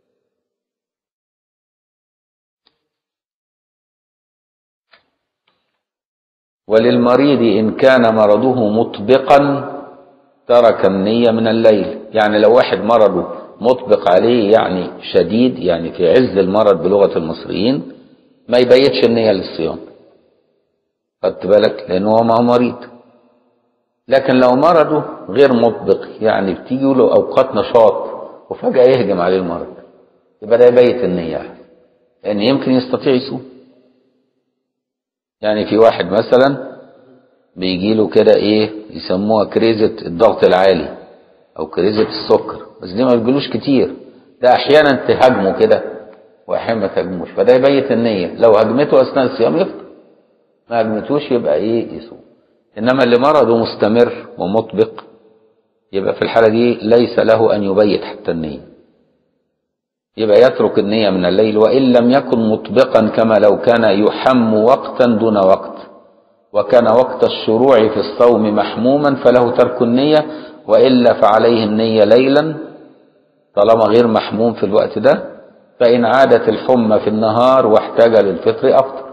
وللمريض إن كان مرضه مطبقا ترك النية من الليل يعني لو واحد مرضه مطبق عليه يعني شديد يعني في عز المرض بلغة المصريين ما يبيتش النية للصيام خدت بالك لأنه هو ما مريض لكن لو مرضه غير مطبق يعني بتيجي له أوقات نشاط وفجأة يهجم عليه المرض يبقى ده يبيت النية لأن يمكن يستطيع يصوم يعني في واحد مثلا بيجي له كده ايه يسموها كريزة الضغط العالي او كريزة السكر بس دي ما بيجيلوش كتير ده احيانا تهاجمه كده واحيانا ما تهاجموش فده يبيت النية لو هجمته اثناء الصيام يفطر ما هجمتوش يبقى ايه يصوم انما اللي مرضه مستمر ومطبق يبقى في الحالة دي ليس له ان يبيت حتى النية يبقى يترك النية من الليل وإن لم يكن مطبقا كما لو كان يحم وقتا دون وقت وكان وقت الشروع في الصوم محموما فله ترك النية وإلا فعليه النية ليلا طالما غير محموم في الوقت ده فإن عادت الحمى في النهار واحتاج للفطر أفطر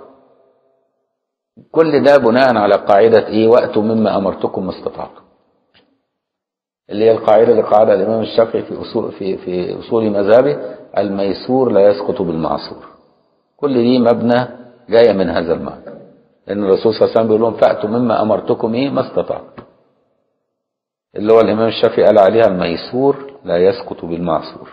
كل ده بناء على قاعدة إيه وقت مما أمرتكم ما استطعتم اللي هي القاعدة اللي قاعدها الإمام الشافعي في أصول في في أصول مذهبه الميسور لا يسقط بالمعصور كل دي مبنى جاية من هذا المعنى لأن الرسول صلى الله عليه وسلم بيقول لهم فأتوا مما أمرتكم إيه ما استطعتم اللي هو الإمام الشافعي قال عليها الميسور لا يسقط بالمعصور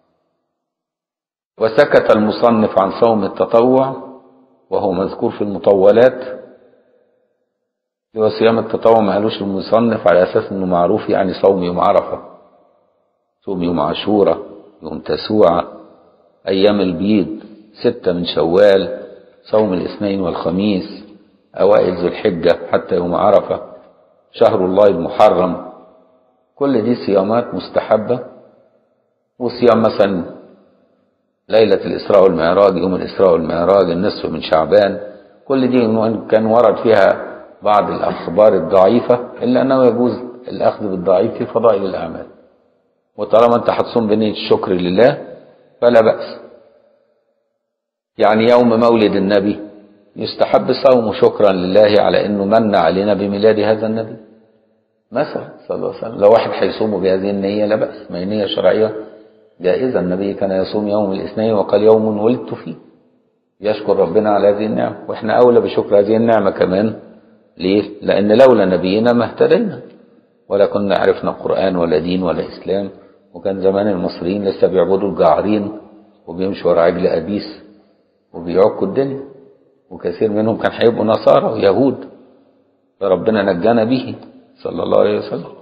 وسكت المصنف عن صوم التطوع وهو مذكور في المطولات اللي هو صيام التطوع ما قالوش المصنف على أساس إنه معروف يعني صوم يوم عرفة صوم يوم عاشوراء يوم تسوع أيام البيض ستة من شوال صوم الاثنين والخميس أوائل ذو الحجة حتى يوم عرفة شهر الله المحرم كل دي صيامات مستحبة وصيام مثلا ليلة الإسراء والمعراج يوم الإسراء والمعراج النصف من شعبان كل دي كان ورد فيها بعض الأخبار الضعيفة إلا أنه يجوز الأخذ بالضعيف في فضائل الأعمال وطالما أنت هتصوم بنية الشكر لله فلا بأس يعني يوم مولد النبي يستحب صوم شكرا لله على أنه من علينا بميلاد هذا النبي مثلا صلى الله عليه وسلم لو واحد هيصوم بهذه النية لا بأس ما هي نية شرعية جائزة النبي كان يصوم يوم الاثنين وقال يوم ولدت فيه يشكر ربنا على هذه النعمة واحنا أولى بشكر هذه النعمة كمان ليه؟ لأن لولا نبينا ما اهتدينا ولا كنا عرفنا قرآن ولا دين ولا إسلام وكان زمان المصريين لسه بيعبدوا الجعرين وبيمشوا ورا عجل أبيس وبيعكوا الدنيا وكثير منهم كان هيبقوا نصارى ويهود فربنا نجانا به صلى الله عليه وسلم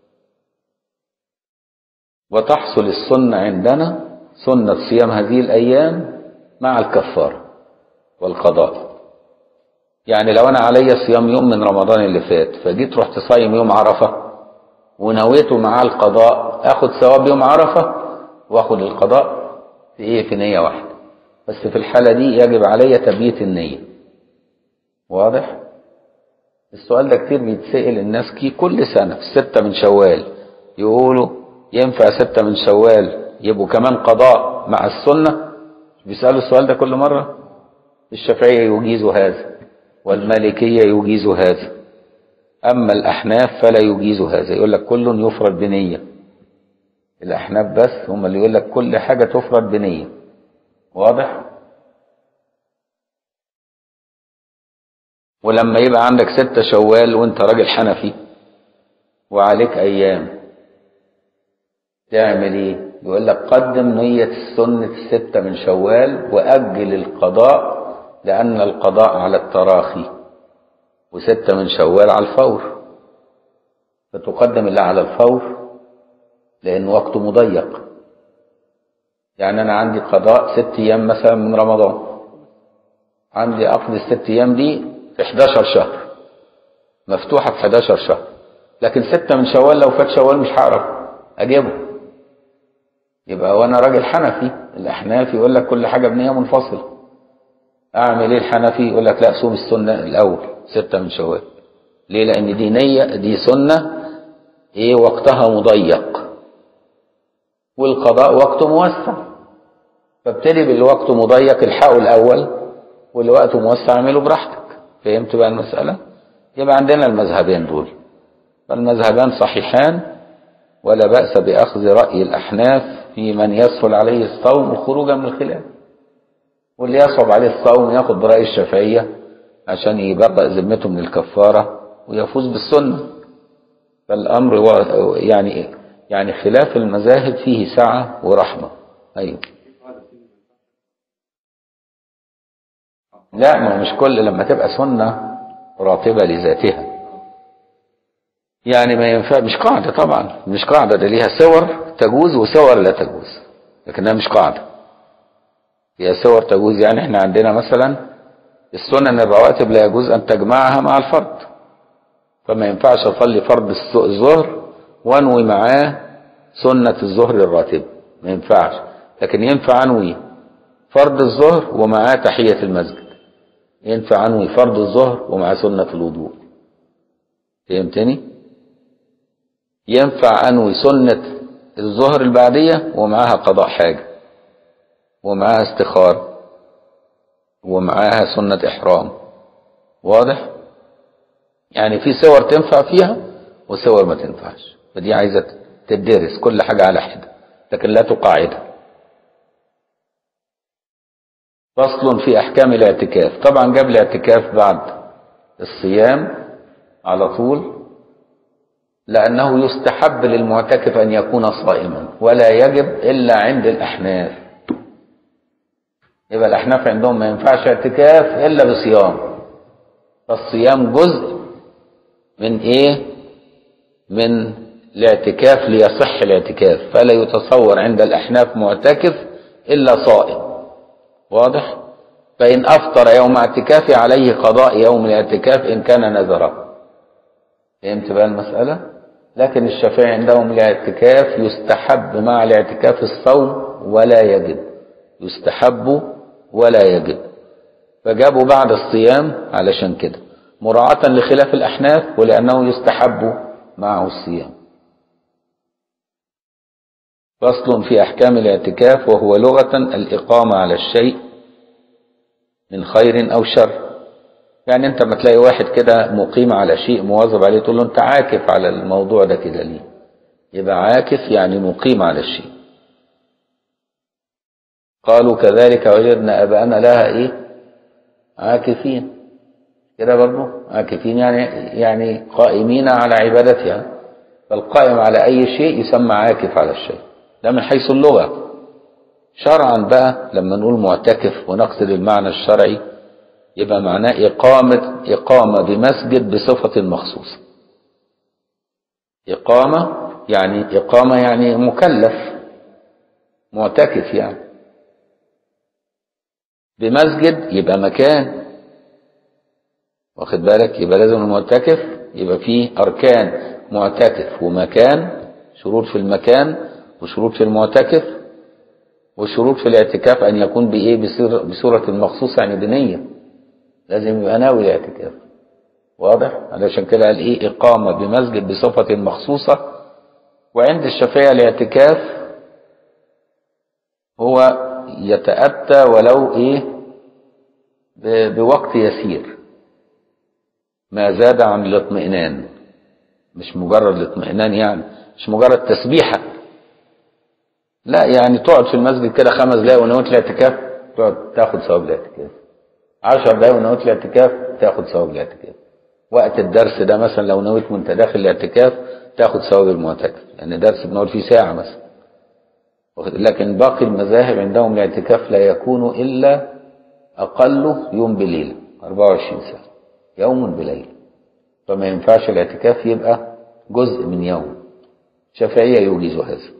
وتحصل السنة عندنا سنة صيام هذه الأيام مع الكفارة والقضاء يعني لو أنا علي صيام يوم من رمضان اللي فات فجيت رحت صايم يوم عرفة ونويته مع القضاء أخد ثواب يوم عرفة وأخد القضاء في إيه في نية واحدة بس في الحالة دي يجب علي تبييت النية واضح؟ السؤال ده كتير بيتسأل الناس كي كل سنة في ستة من شوال يقولوا ينفع ستة من شوال يبقوا كمان قضاء مع السنة بيسألوا السؤال ده كل مرة الشافعية يجيز هذا والمالكية يجيز هذا أما الأحناف فلا يجيز هذا يقول لك كل يفرد بنية الأحناف بس هم اللي يقول لك كل حاجة تفرد بنية واضح؟ ولما يبقى عندك ستة شوال وانت راجل حنفي وعليك أيام تعمل ايه؟ يقول لك قدم نية السنة الستة من شوال وأجل القضاء لأن القضاء على التراخي وستة من شوال على الفور فتقدم اللي على الفور لأن وقته مضيق يعني أنا عندي قضاء ست أيام مثلا من رمضان عندي أقضي الست أيام دي في 11 شهر مفتوحة في 11 شهر لكن ستة من شوال لو فات شوال مش هعرف أجيبه يبقى وأنا راجل حنفي الأحناف يقول لك كل حاجة بنية منفصلة أعمل إيه الحنفي يقول لك لا صوم السنة الأول ستة من شوال ليه لأن دي نية دي سنة إيه وقتها مضيق والقضاء وقته موسع فابتدي باللي وقته مضيق الحقه الأول واللي وقته موسع اعمله براحتك فهمت بقى المسألة يبقى عندنا المذهبين دول فالمذهبان صحيحان ولا بأس بأخذ رأي الأحناف في من يسهل عليه الصوم خروجا من الخلاف واللي يصعب عليه الصوم ياخد برأي الشافعية عشان يبرأ ذمته من الكفارة ويفوز بالسنة فالأمر يعني يعني خلاف المذاهب فيه سعة ورحمة أيوه لا ما مش كل لما تبقى سنة راتبة لذاتها يعني ما ينفع مش قاعدة طبعا مش قاعدة ده ليها صور تجوز وصور لا تجوز لكنها مش قاعدة هي صور تجوز يعني احنا عندنا مثلا السنن الرواتب لا يجوز ان تجمعها مع الفرض فما ينفعش اصلي فرض الظهر وانوي معاه سنة الظهر الراتب ما ينفعش لكن ينفع انوي فرض الظهر ومعاه تحية المسجد ينفع انوي فرض الظهر ومعاه سنة الوضوء فهمتني ينفع انوي سنة الظهر البعدية ومعاها قضاء حاجة ومعاها استخار ومعاها سنة إحرام واضح؟ يعني في صور تنفع فيها وصور ما تنفعش فدي عايزة تدرس كل حاجة على حدة لكن لا تقاعدها فصل في أحكام الاعتكاف طبعا جاب الاعتكاف بعد الصيام على طول لأنه يستحب للمعتكف أن يكون صائما ولا يجب إلا عند الأحناف يبقى الأحناف عندهم ما ينفعش اعتكاف إلا بصيام فالصيام جزء من إيه من الاعتكاف ليصح الاعتكاف فلا يتصور عند الأحناف معتكف إلا صائم واضح فإن أفطر يوم اعتكافه عليه قضاء يوم الاعتكاف إن كان نذره فهمت بقى المسألة لكن الشافعي عندهم الاعتكاف يستحب مع الاعتكاف الصوم ولا يجب يستحب ولا يجب فجابوا بعد الصيام علشان كده مراعاة لخلاف الأحناف ولأنه يستحب معه الصيام فصل في أحكام الاعتكاف وهو لغة الإقامة على الشيء من خير أو شر يعني أنت ما تلاقي واحد كده مقيم على شيء مواظب عليه تقول له أنت عاكف على الموضوع ده كده ليه يبقى عاكف يعني مقيم على الشيء قالوا كذلك وجدنا أباءنا لها إيه عاكفين كده برضه عاكفين يعني يعني قائمين على عبادتها فالقائم على أي شيء يسمى عاكف على الشيء ده من حيث اللغة شرعا بقى لما نقول معتكف ونقصد المعنى الشرعي يبقى معناه إقامة إقامة بمسجد بصفة مخصوصة إقامة يعني إقامة يعني مكلف معتكف يعني بمسجد يبقى مكان واخد بالك يبقى لازم المعتكف يبقى فيه أركان معتكف ومكان شروط في المكان وشروط في المعتكف وشروط في الاعتكاف أن يكون بإيه بصورة مخصوصة يعني بنية لازم يبقى ناوي الاعتكاف واضح علشان كده قال إيه إقامة بمسجد بصفة مخصوصة وعند الشافعية الاعتكاف هو يتأتى ولو إيه بوقت يسير ما زاد عن الاطمئنان مش مجرد الاطمئنان يعني مش مجرد تسبيحة لا يعني تقعد في المسجد كده خمس دقايق ونويت الاعتكاف تقعد تاخد ثواب الاعتكاف عشر دقايق ونويت الاعتكاف تاخد ثواب الاعتكاف وقت الدرس ده مثلا لو نويت وانت داخل الاعتكاف تاخد ثواب المعتكف لان يعني درس بنقعد فيه ساعة مثلا لكن باقي المذاهب عندهم الاعتكاف لا يكون إلا أقله يوم بليلة 24 ساعة يوم بليلة فما ينفعش الاعتكاف يبقى جزء من يوم شافعية يوجز هذا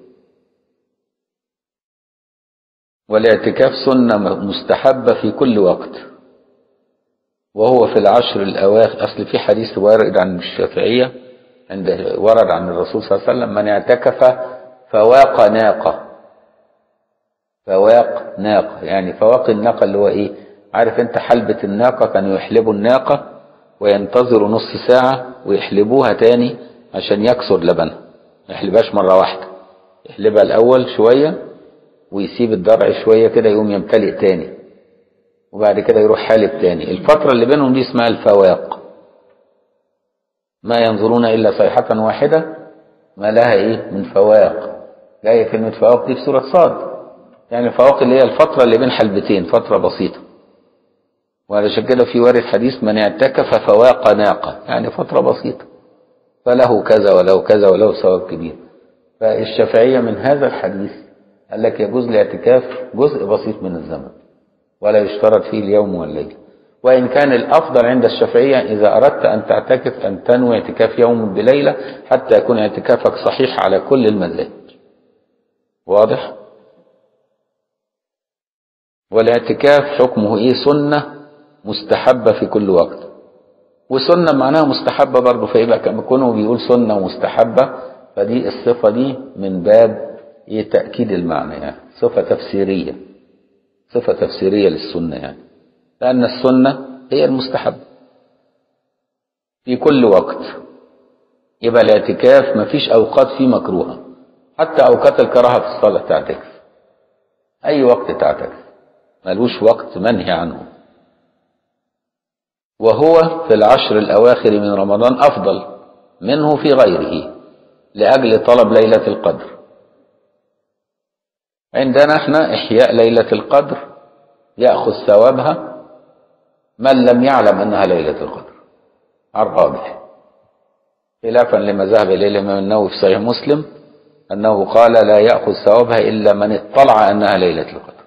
والاعتكاف سنة مستحبة في كل وقت وهو في العشر الأواخر أصل في حديث وارد عن الشافعية عند ورد عن الرسول صلى الله عليه وسلم من اعتكف فواق ناقة فواق ناقة يعني فواق الناقة اللي هو إيه عارف أنت حلبة الناقة كانوا يحلبوا الناقة وينتظروا نص ساعة ويحلبوها تاني عشان يكسر لبنها ما يحلبهاش مرة واحدة يحلبها الأول شوية ويسيب الضرع شوية كده يقوم يمتلئ تاني وبعد كده يروح حالب تاني الفترة اللي بينهم دي اسمها الفواق ما ينظرون إلا صيحة واحدة ما لها إيه من فواق جاية كلمة فواق دي في سورة صاد يعني الفواق اللي هي الفترة اللي بين حلبتين فترة بسيطة وعلشان كده في وارد حديث من اعتكف فواق ناقة يعني فترة بسيطة فله كذا وله كذا وله ثواب كبير فالشافعية من هذا الحديث قال لك يجوز الاعتكاف جزء بسيط من الزمن ولا يشترط فيه اليوم والليل وإن كان الأفضل عند الشافعية إذا أردت أن تعتكف أن تنوي اعتكاف يوم بليلة حتى يكون اعتكافك صحيح على كل المذاهب واضح والاعتكاف حكمه إيه سنة مستحبة في كل وقت وسنة معناها مستحبة برضه فيبقى كما كونه بيقول سنة مستحبة فدي الصفة دي من باب ايه تأكيد المعنى يعني صفة تفسيرية صفة تفسيرية للسنة يعني لأن السنة هي المستحب في كل وقت يبقى الاعتكاف مفيش أوقات فيه مكروهة حتى أوقات الكراهة في الصلاة تعتكف أي وقت تعتكف ملوش وقت منهي عنه وهو في العشر الأواخر من رمضان أفضل منه في غيره لأجل طلب ليلة القدر عندنا احنا إحياء ليلة القدر يأخذ ثوابها من لم يعلم أنها ليلة القدر على الراجح خلافا لما ذهب إليه الإمام النووي في صحيح مسلم أنه قال لا يأخذ ثوابها إلا من اطلع أنها ليلة القدر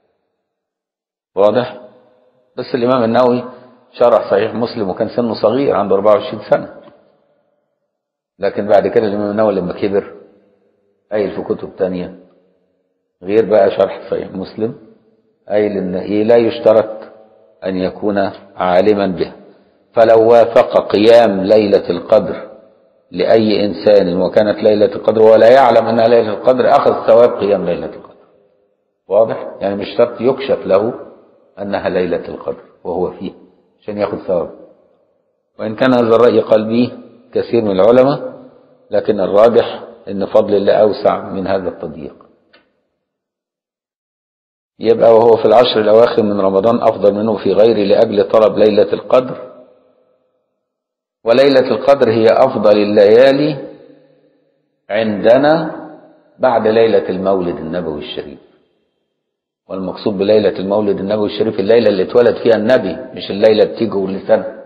واضح بس الإمام النووي شرح صحيح مسلم وكان سنه صغير عنده 24 سنة لكن بعد كده الإمام النووي لما كبر قايل في كتب تانية غير بقى شرح صحيح مسلم قايل إن إيه لا يشترط أن يكون عالما به فلو وافق قيام ليلة القدر لأي إنسان وكانت ليلة القدر ولا يعلم أنها ليلة القدر أخذ ثواب قيام ليلة القدر واضح؟ يعني مش شرط يكشف له أنها ليلة القدر وهو فيه عشان ياخذ ثواب وإن كان هذا الرأي قال به كثير من العلماء لكن الراجح أن فضل الله أوسع من هذا التضييق يبقى وهو في العشر الأواخر من رمضان أفضل منه في غيره لأجل طلب ليلة القدر وليلة القدر هي أفضل الليالي عندنا بعد ليلة المولد النبوي الشريف والمقصود بليلة المولد النبوي الشريف الليلة اللي اتولد فيها النبي مش الليلة بتيجي كل سنة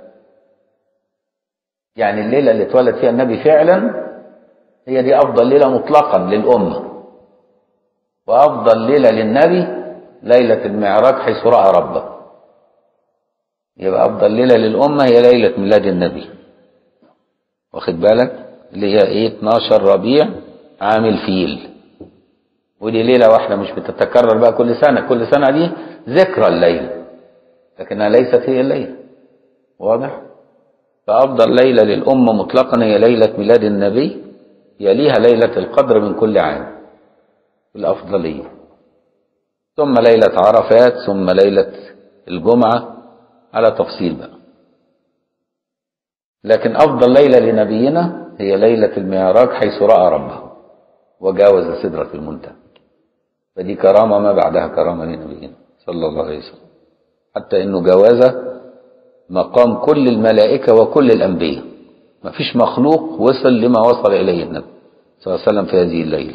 يعني الليلة اللي اتولد فيها النبي فعلا هي دي أفضل ليلة مطلقا للأمة وأفضل ليلة للنبي ليلة المعراج حيث رأى ربه يبقى أفضل ليلة للأمة هي ليلة ميلاد النبي واخد بالك اللي هي ايه 12 ربيع عام الفيل ودي ليلة واحدة مش بتتكرر بقى كل سنة كل سنة دي ذكرى الليلة لكنها ليست هي الليلة واضح فأفضل ليلة للأمة مطلقا هي ليلة ميلاد النبي يليها ليلة القدر من كل عام الأفضلية ثم ليلة عرفات ثم ليلة الجمعة على تفصيل بقى لكن أفضل ليلة لنبينا هي ليلة المعراج حيث رأى ربه وجاوز سدرة المنتهى فدي كرامة ما بعدها كرامة لنبينا صلى الله عليه وسلم حتى انه جاوز مقام كل الملائكة وكل الأنبياء ما فيش مخلوق وصل لما وصل إليه النبي صلى الله عليه وسلم في هذه الليلة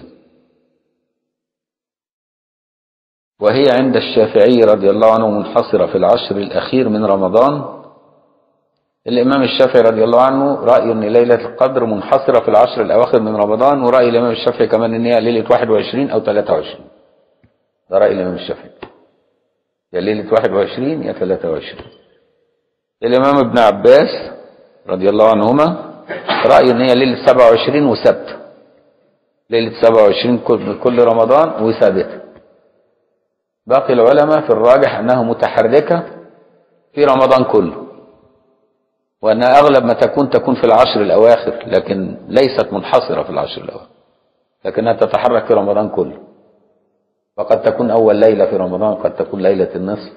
وهي عند الشافعي رضي الله عنه منحصرة في العشر الأخير من رمضان الإمام الشافعي رضي الله عنه رأيه أن ليلة القدر منحصرة في العشر الأواخر من رمضان ورأي الإمام الشافعي كمان أن هي ليلة 21 أو 23 ده رأي الإمام الشافعي يا ليلة 21 يا 23 الإمام ابن عباس رضي الله عنهما رأيه أن هي ليلة 27 وسبت ليلة 27 كل كل رمضان وثابتة باقي العلماء في الراجح أنها متحركة في رمضان كله وأنها أغلب ما تكون تكون في العشر الأواخر لكن ليست منحصرة في العشر الأواخر لكنها تتحرك في رمضان كله وقد تكون أول ليلة في رمضان قد تكون ليلة النصف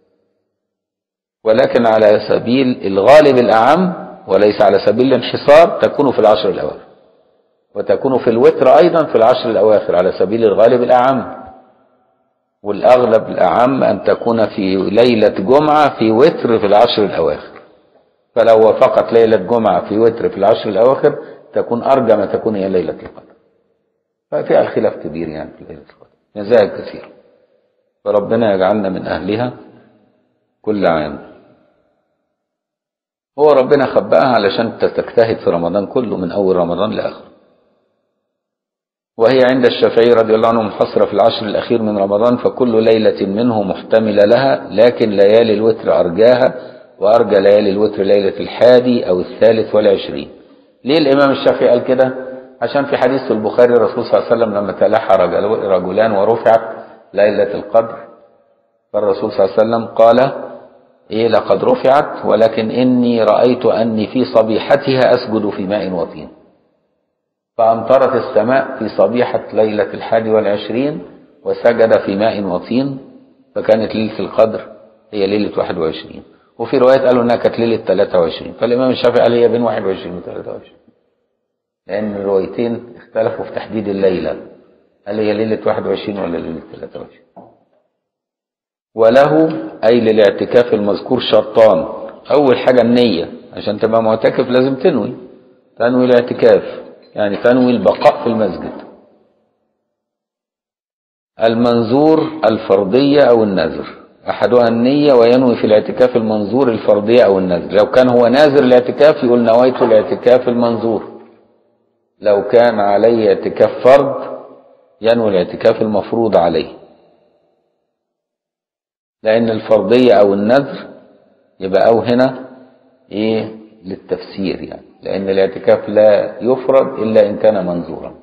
ولكن على سبيل الغالب الأعم وليس على سبيل الانحصار تكون في العشر الأواخر وتكون في الوتر أيضا في العشر الأواخر على سبيل الغالب الأعم والأغلب الأعم أن تكون في ليلة جمعة في وتر في العشر الأواخر فلو وافقت ليلة جمعة في وتر في العشر الأواخر تكون أرجى ما تكون هي ليلة القدر ففيها الخلاف كبير يعني في ليلة القدر مزايا كثير فربنا يجعلنا من أهلها كل عام هو ربنا خبأها علشان تجتهد في رمضان كله من أول رمضان لآخر وهي عند الشافعي رضي الله عنه منحصرة في العشر الأخير من رمضان فكل ليلة منه محتملة لها لكن ليالي الوتر أرجاها وأرجى ليالي الوتر ليلة الحادي أو الثالث والعشرين ليه الإمام الشافعي قال كده عشان في حديث البخاري الرسول صلى الله عليه وسلم لما تلاحى رجلان ورفعت ليلة القدر فالرسول صلى الله عليه وسلم قال إيه لقد رفعت ولكن إني رأيت أني في صبيحتها أسجد في ماء وطين فأمطرت السماء في صبيحة ليلة الحادي والعشرين وسجد في ماء وطين فكانت ليلة القدر هي ليلة 21 وفي روايات قالوا انها كانت ليله 23 فالامام الشافعي قال هي بين 21 و 23 لان الروايتين اختلفوا في تحديد الليله هل هي ليله 21 ولا ليله 23 وله اي للاعتكاف المذكور شرطان اول حاجه النيه عشان تبقى معتكف لازم تنوي تنوي الاعتكاف يعني تنوي البقاء في المسجد المنظور الفرضية أو النذر أحدها النية وينوي في الاعتكاف المنظور الفرضية أو النذر لو كان هو ناذر الاعتكاف يقول نويت الاعتكاف المنظور لو كان عليه اعتكاف فرض ينوي الاعتكاف المفروض عليه لأن الفرضية أو النذر يبقى أو هنا إيه للتفسير يعني لأن الاعتكاف لا يفرض إلا إن كان منظورا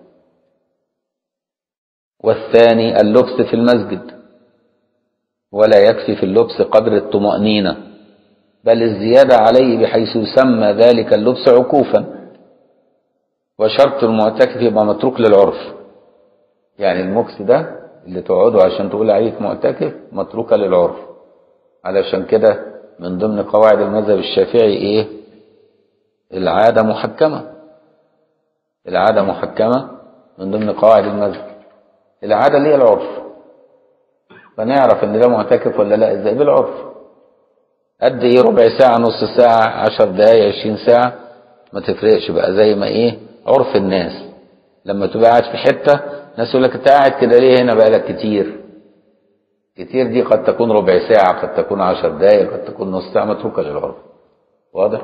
والثاني اللبس في المسجد ولا يكفي في اللبس قدر الطمأنينة بل الزيادة عليه بحيث يسمى ذلك اللبس عكوفا وشرط المعتكف يبقى متروك للعرف يعني المكس ده اللي تقعده عشان تقول عليك معتكف متروكة للعرف علشان كده من ضمن قواعد المذهب الشافعي ايه العادة محكمة العادة محكمة من ضمن قواعد المذهب العادة اللي هي العرف فنعرف ان ده معتكف ولا لا ازاي بالعرف قد ايه ربع ساعة نص ساعة عشر دقايق عشرين ساعة ما تفرقش بقى زي ما ايه عرف الناس لما تبقى قاعد في حتة ناس يقول لك انت قاعد كده ليه هنا بقالك كتير كتير دي قد تكون ربع ساعة قد تكون عشر دقايق قد تكون نص ساعة متروكة للعرف واضح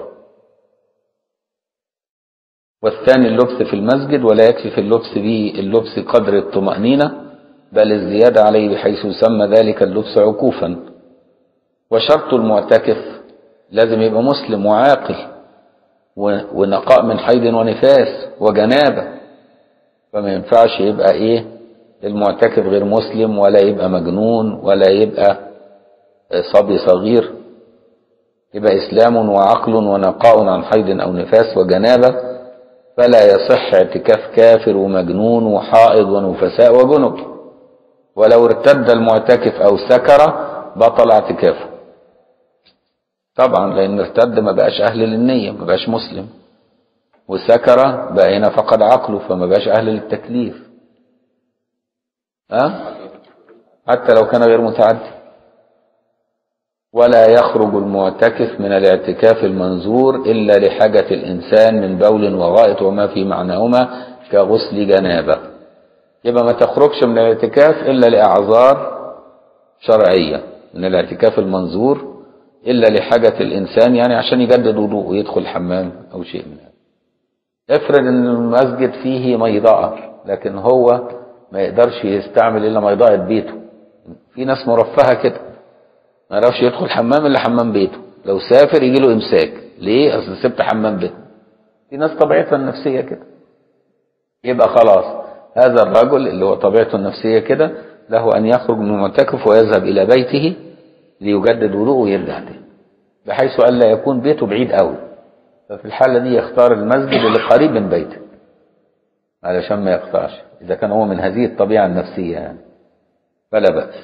والثاني اللبس في المسجد ولا يكفي في اللبس به اللبس قدر الطمأنينة بل الزيادة عليه بحيث يسمى ذلك اللبس عكوفا وشرط المعتكف لازم يبقى مسلم وعاقل ونقاء من حيض ونفاس وجنابة فما ينفعش يبقى ايه المعتكف غير مسلم ولا يبقى مجنون ولا يبقى صبي صغير يبقى إسلام وعقل ونقاء عن حيض أو نفاس وجنابة فلا يصح اعتكاف كافر ومجنون وحائض ونفساء وجنب ولو ارتد المعتكف أو سكر بطل اعتكافه طبعا لأن ارتد ما بقاش أهل للنية ما بقاش مسلم وسكر بقى هنا فقد عقله فما بقاش أهل للتكليف أه؟ حتى لو كان غير متعدي ولا يخرج المعتكف من الاعتكاف المنظور إلا لحاجة الإنسان من بول وغائط وما في معناهما كغسل جنابة يبقى ما تخرجش من الاعتكاف إلا لأعذار شرعية من الاعتكاف المنظور إلا لحاجة الإنسان يعني عشان يجدد وضوء ويدخل الحمام أو شيء من هذا افرض ان المسجد فيه ميضاءة لكن هو ما يقدرش يستعمل الا ميضاءة بيته في ناس مرفهة كده ما يعرفش يدخل حمام الا حمام بيته لو سافر يجي له امساك ليه اصل سبت حمام بيته في ناس طبيعتها النفسية كده يبقى خلاص هذا الرجل اللي هو طبيعته النفسية كده له ان يخرج من المعتكف ويذهب الى بيته ليجدد وضوءه ويرجع تاني بحيث الا يكون بيته بعيد قوي ففي الحالة دي يختار المسجد اللي قريب من بيته علشان ما يقطعش إذا كان هو من هذه الطبيعة النفسية يعني فلا بأس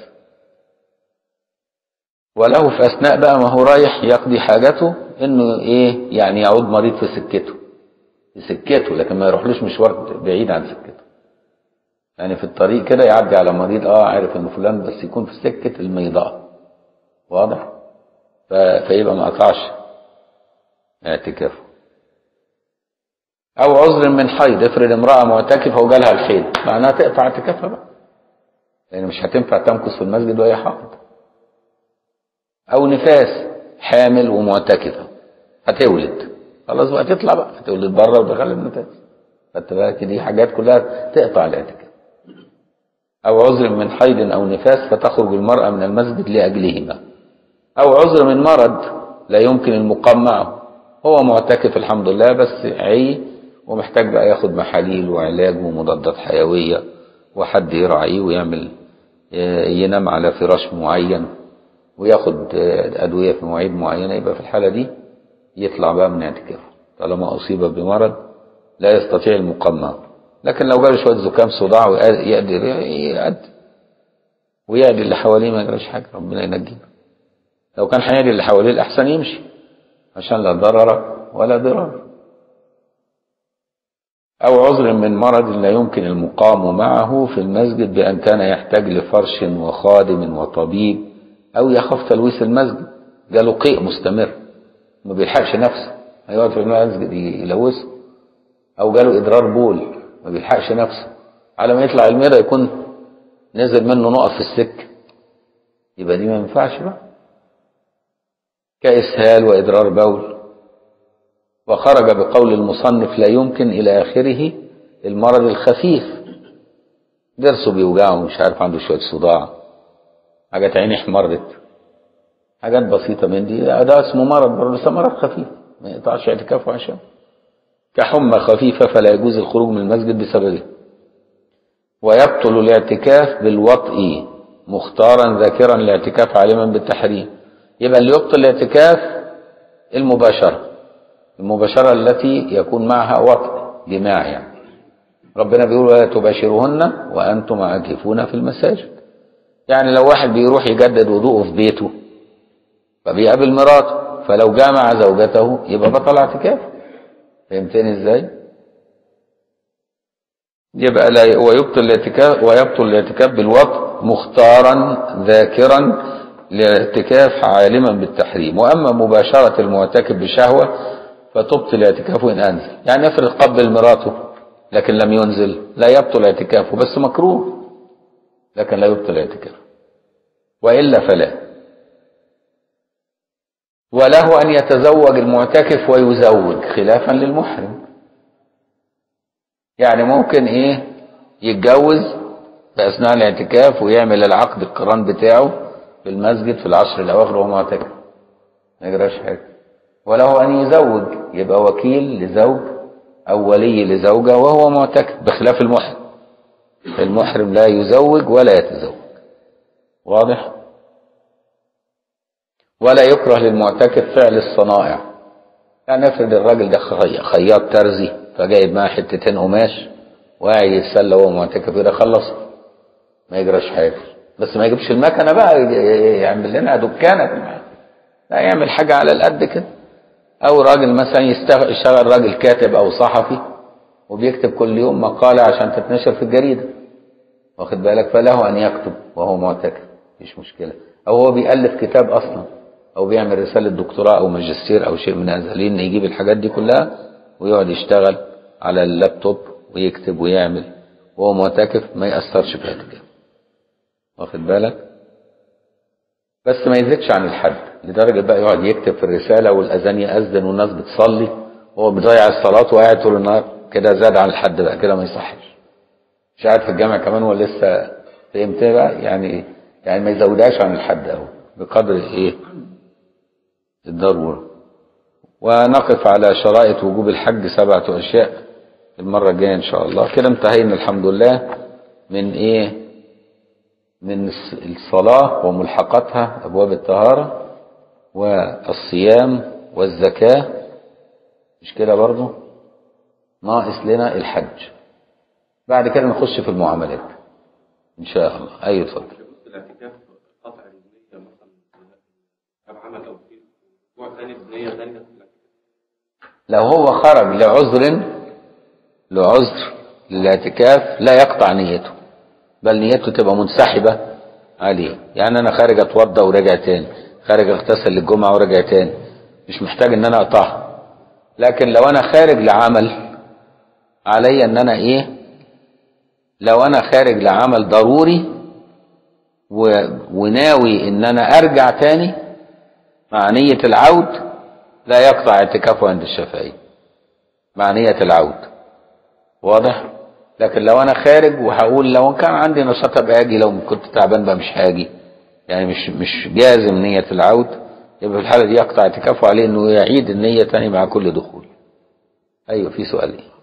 وله في أثناء بقى ما هو رايح يقضي حاجته إنه إيه يعني يعود مريض في سكته في سكته لكن ما يروحلوش مشوار بعيد عن سكته يعني في الطريق كده يعدي على مريض اه عارف ان فلان بس يكون في سكة الميضاء واضح ف... فيبقى ما قطعش اعتكافه او عذر من حيض افرض امرأة معتكفة وجالها الحيض معناها تقطع اعتكافها بقى لان مش هتنفع تمكث في المسجد وهي حائض او نفاس حامل ومعتكفة هتولد خلاص بقى تطلع بقى هتولد بره ودخل النفاس خدت بالك دي حاجات كلها تقطع الاعتكاف او عذر من حيض او نفاس فتخرج المرأة من المسجد لاجلهما او عذر من مرض لا يمكن المقام معه هو معتكف الحمد لله بس عي ومحتاج بقى ياخد محاليل وعلاج ومضادات حيوية وحد يرعيه ويعمل ينام على فراش معين وياخد أدوية في مواعيد معينة يبقى في الحالة دي يطلع بقى من اعتكافه طالما أصيب بمرض لا يستطيع المقام معه لكن لو جاله شوية زكام صداع ويقدر يقدر ويعدي اللي حواليه ما يجراش حاجة ربنا ينجينا لو كان هيعدي اللي حواليه الأحسن يمشي عشان لا ضرر ولا ضرار أو عذر من مرض لا يمكن المقام معه في المسجد بأن كان يحتاج لفرش وخادم وطبيب أو يخاف تلويث المسجد جاله قيء مستمر ما بيلحقش نفسه هيقعد في المسجد يلوثه او جاله ادرار بول ما بيلحقش نفسه على ما يطلع الميرا يكون نزل منه نقط في السكه يبقى دي ما ينفعش بقى كاسهال وادرار بول وخرج بقول المصنف لا يمكن الى اخره المرض الخفيف ضرسه بيوجعه مش عارف عنده شويه صداع حاجات عيني احمرت حاجات بسيطه من دي ده اسمه مرض برضه بس مرض خفيف ما يقطعش اعتكافه عشان كحمى خفيفه فلا يجوز الخروج من المسجد بسببه ويبطل الاعتكاف بالوطء مختارا ذاكرا الاعتكاف عالما بالتحريم يبقى اللي يبطل الاعتكاف المباشره المباشره التي يكون معها وطء جماع يعني ربنا بيقول ولا تباشرهن وانتم عاكفون في المساجد يعني لو واحد بيروح يجدد وضوءه في بيته فبيقابل مراته فلو جامع زوجته يبقى بطل اعتكافه فهمتني ازاي يبقى لا ويبطل الاعتكاف ويبطل الاعتكاف بالوطء مختارا ذاكرا الاعتكاف عالما بالتحريم واما مباشره المعتكف بشهوه فتبطل اعتكافه ان انزل يعني افرض قبل مراته لكن لم ينزل لا يبطل اعتكافه بس مكروه لكن لا يبطل اعتكافه والا فلا وله ان يتزوج المعتكف ويزوج خلافا للمحرم يعني ممكن ايه يتجوز في اثناء الاعتكاف ويعمل العقد القران بتاعه في المسجد في العشر الاواخر وهو معتكف ما يجراش حاجه وله ان يزوج يبقى وكيل لزوج او ولي لزوجه وهو معتكف بخلاف المحرم المحرم لا يزوج ولا يتزوج واضح ولا يكره للمعتكف فعل الصنائع يعني افرض الراجل ده خياط ترزي فجايب معاه حتتين قماش وقاعد يتسلى وهو معتكف كده خلص ما يجراش حاجه بس ما يجيبش المكنه بقى يعمل لنا دكانه لا يعمل حاجه على القد كده او راجل مثلا يشتغل راجل كاتب او صحفي وبيكتب كل يوم مقاله عشان تتنشر في الجريده واخد بالك فله ان يكتب وهو معتكف مفيش مشكله او هو بيالف كتاب اصلا او بيعمل رساله دكتوراه او ماجستير او شيء من هذا لان يجيب الحاجات دي كلها ويقعد يشتغل على اللابتوب ويكتب ويعمل وهو معتكف ما ياثرش في الاعتكاف واخد بالك بس ما يزيدش عن الحد لدرجه بقى يقعد يكتب في الرساله والاذان ياذن والناس بتصلي وهو بيضيع الصلاه وقاعد طول النهار كده زاد عن الحد بقى كده ما يصحش مش قاعد في الجامع كمان ولا لسه فهمت بقى يعني يعني ما يزودهاش عن الحد اهو بقدر ايه الضروره ونقف على شرائط وجوب الحج سبعة أشياء المرة الجاية إن شاء الله كده انتهينا الحمد لله من إيه من الصلاة وملحقاتها أبواب الطهارة والصيام والزكاة مش كده برضه ناقص لنا الحج بعد كده نخش في المعاملات إن شاء الله أي اتفضل الاعتكاف قطع النية مثلا كم عمل أو في أسبوع ثاني بنية ثانية لو هو خرج لعذر لعذر للاعتكاف لا يقطع نيته بل نيته تبقى منسحبة عليه يعني أنا خارج أتوضى ورجع تاني خارج أغتسل للجمعة ورجع تاني مش محتاج إن أنا أقطعها لكن لو أنا خارج لعمل علي إن أنا إيه لو أنا خارج لعمل ضروري و... وناوي إن أنا أرجع تاني مع نية العود لا يقطع اعتكافه عند الشافعي مع نية العود واضح لكن لو انا خارج وهقول لو كان عندي نشاط ابقى اجي لو كنت تعبان بقى مش هاجي يعني مش مش جازم نية العود يبقى في الحالة دي يقطع اعتكافه عليه انه يعيد النية تاني مع كل دخول ايوه في سؤال ايه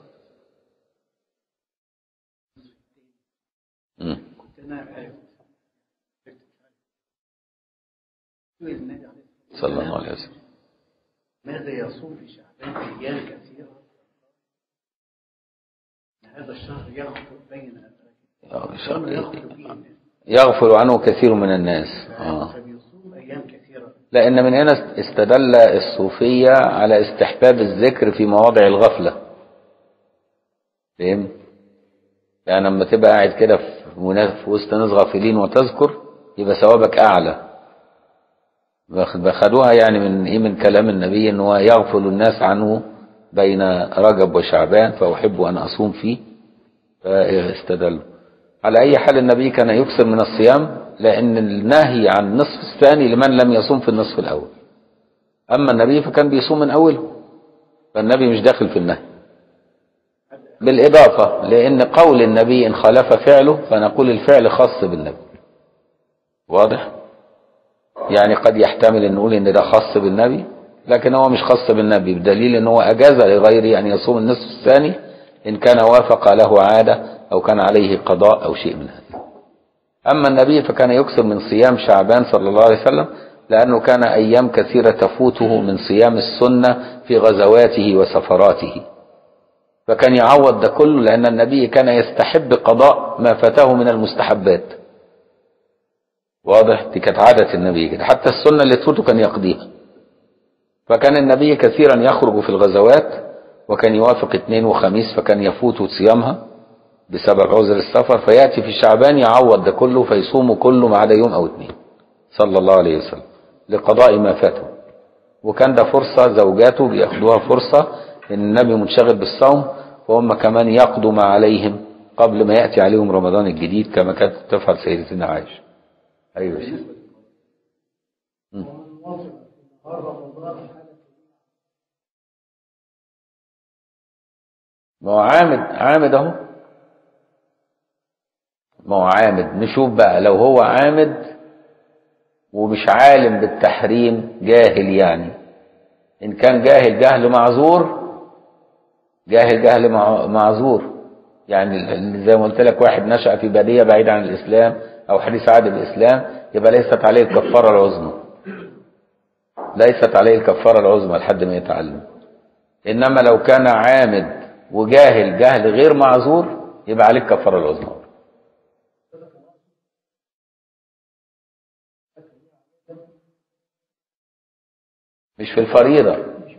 مم. صلى الله عليه وسلم ماذا يصوم في شعبان ايام كثيره هذا الشهر يغفر بين كانوا يغفر فيه الناس يغفر عنه كثير من الناس آه. فبيصوم ايام كثيره لأن من هنا استدل الصوفية على استحباب الذكر في مواضع الغفلة فهم؟ يعني لما تبقى قاعد كده في منا- في وسط ناس غافلين وتذكر يبقى ثوابك أعلى واخد- خدوها يعني من إيه من كلام النبي إن هو يغفل الناس عنه بين رجب وشعبان فأحب أن أصوم فيه فاستدلوا على أي حال النبي كان يكثر من الصيام لأن النهي عن النصف الثاني لمن لم يصوم في النصف الأول أما النبي فكان بيصوم من أوله فالنبي مش داخل في النهي بالإضافة لأن قول النبي إن خالف فعله فنقول الفعل خاص بالنبي واضح يعني قد يحتمل أن نقول إن ده خاص بالنبي لكن هو مش خاص بالنبي بدليل أنه هو أجاز لغيره أن يصوم النصف الثاني إن كان وافق له عادة أو كان عليه قضاء أو شيء من هذا أما النبي فكان يكثر من صيام شعبان صلى الله عليه وسلم لأنه كان أيام كثيرة تفوته من صيام السنة في غزواته وسفراته فكان يعوض ده كله لأن النبي كان يستحب قضاء ما فاته من المستحبات واضح دي كانت عادة النبي كده حتى السنة اللي تفوته كان يقضيها فكان النبي كثيرا يخرج في الغزوات وكان يوافق اثنين وخميس فكان يفوت صيامها بسبب عذر السفر فيأتي في شعبان يعوض ده كله فيصوم كله ما عدا يوم أو اثنين صلى الله عليه وسلم لقضاء ما فاته وكان ده فرصة زوجاته بياخدوها فرصة إن النبي منشغل بالصوم وهم كمان يقضوا ما عليهم قبل ما يأتي عليهم رمضان الجديد كما كانت تفعل سيدتنا عائشة أيوة شيخ م. ما هو عامد عامد اهو ما هو عامد نشوف بقى لو هو عامد ومش عالم بالتحريم جاهل يعني ان كان جاهل جهل معذور جاهل جهل مع- معذور يعني ال- زي ما قلت لك واحد نشأ في بادية بعيد عن الإسلام أو حديث عهد بالإسلام يبقى ليست عليه الكفارة العظمى ليست عليه الكفارة العظمى لحد ما يتعلم إنما لو كان عامد وجاهل جهل غير معذور يبقى عليه الكفارة العظمى مش في الفريضة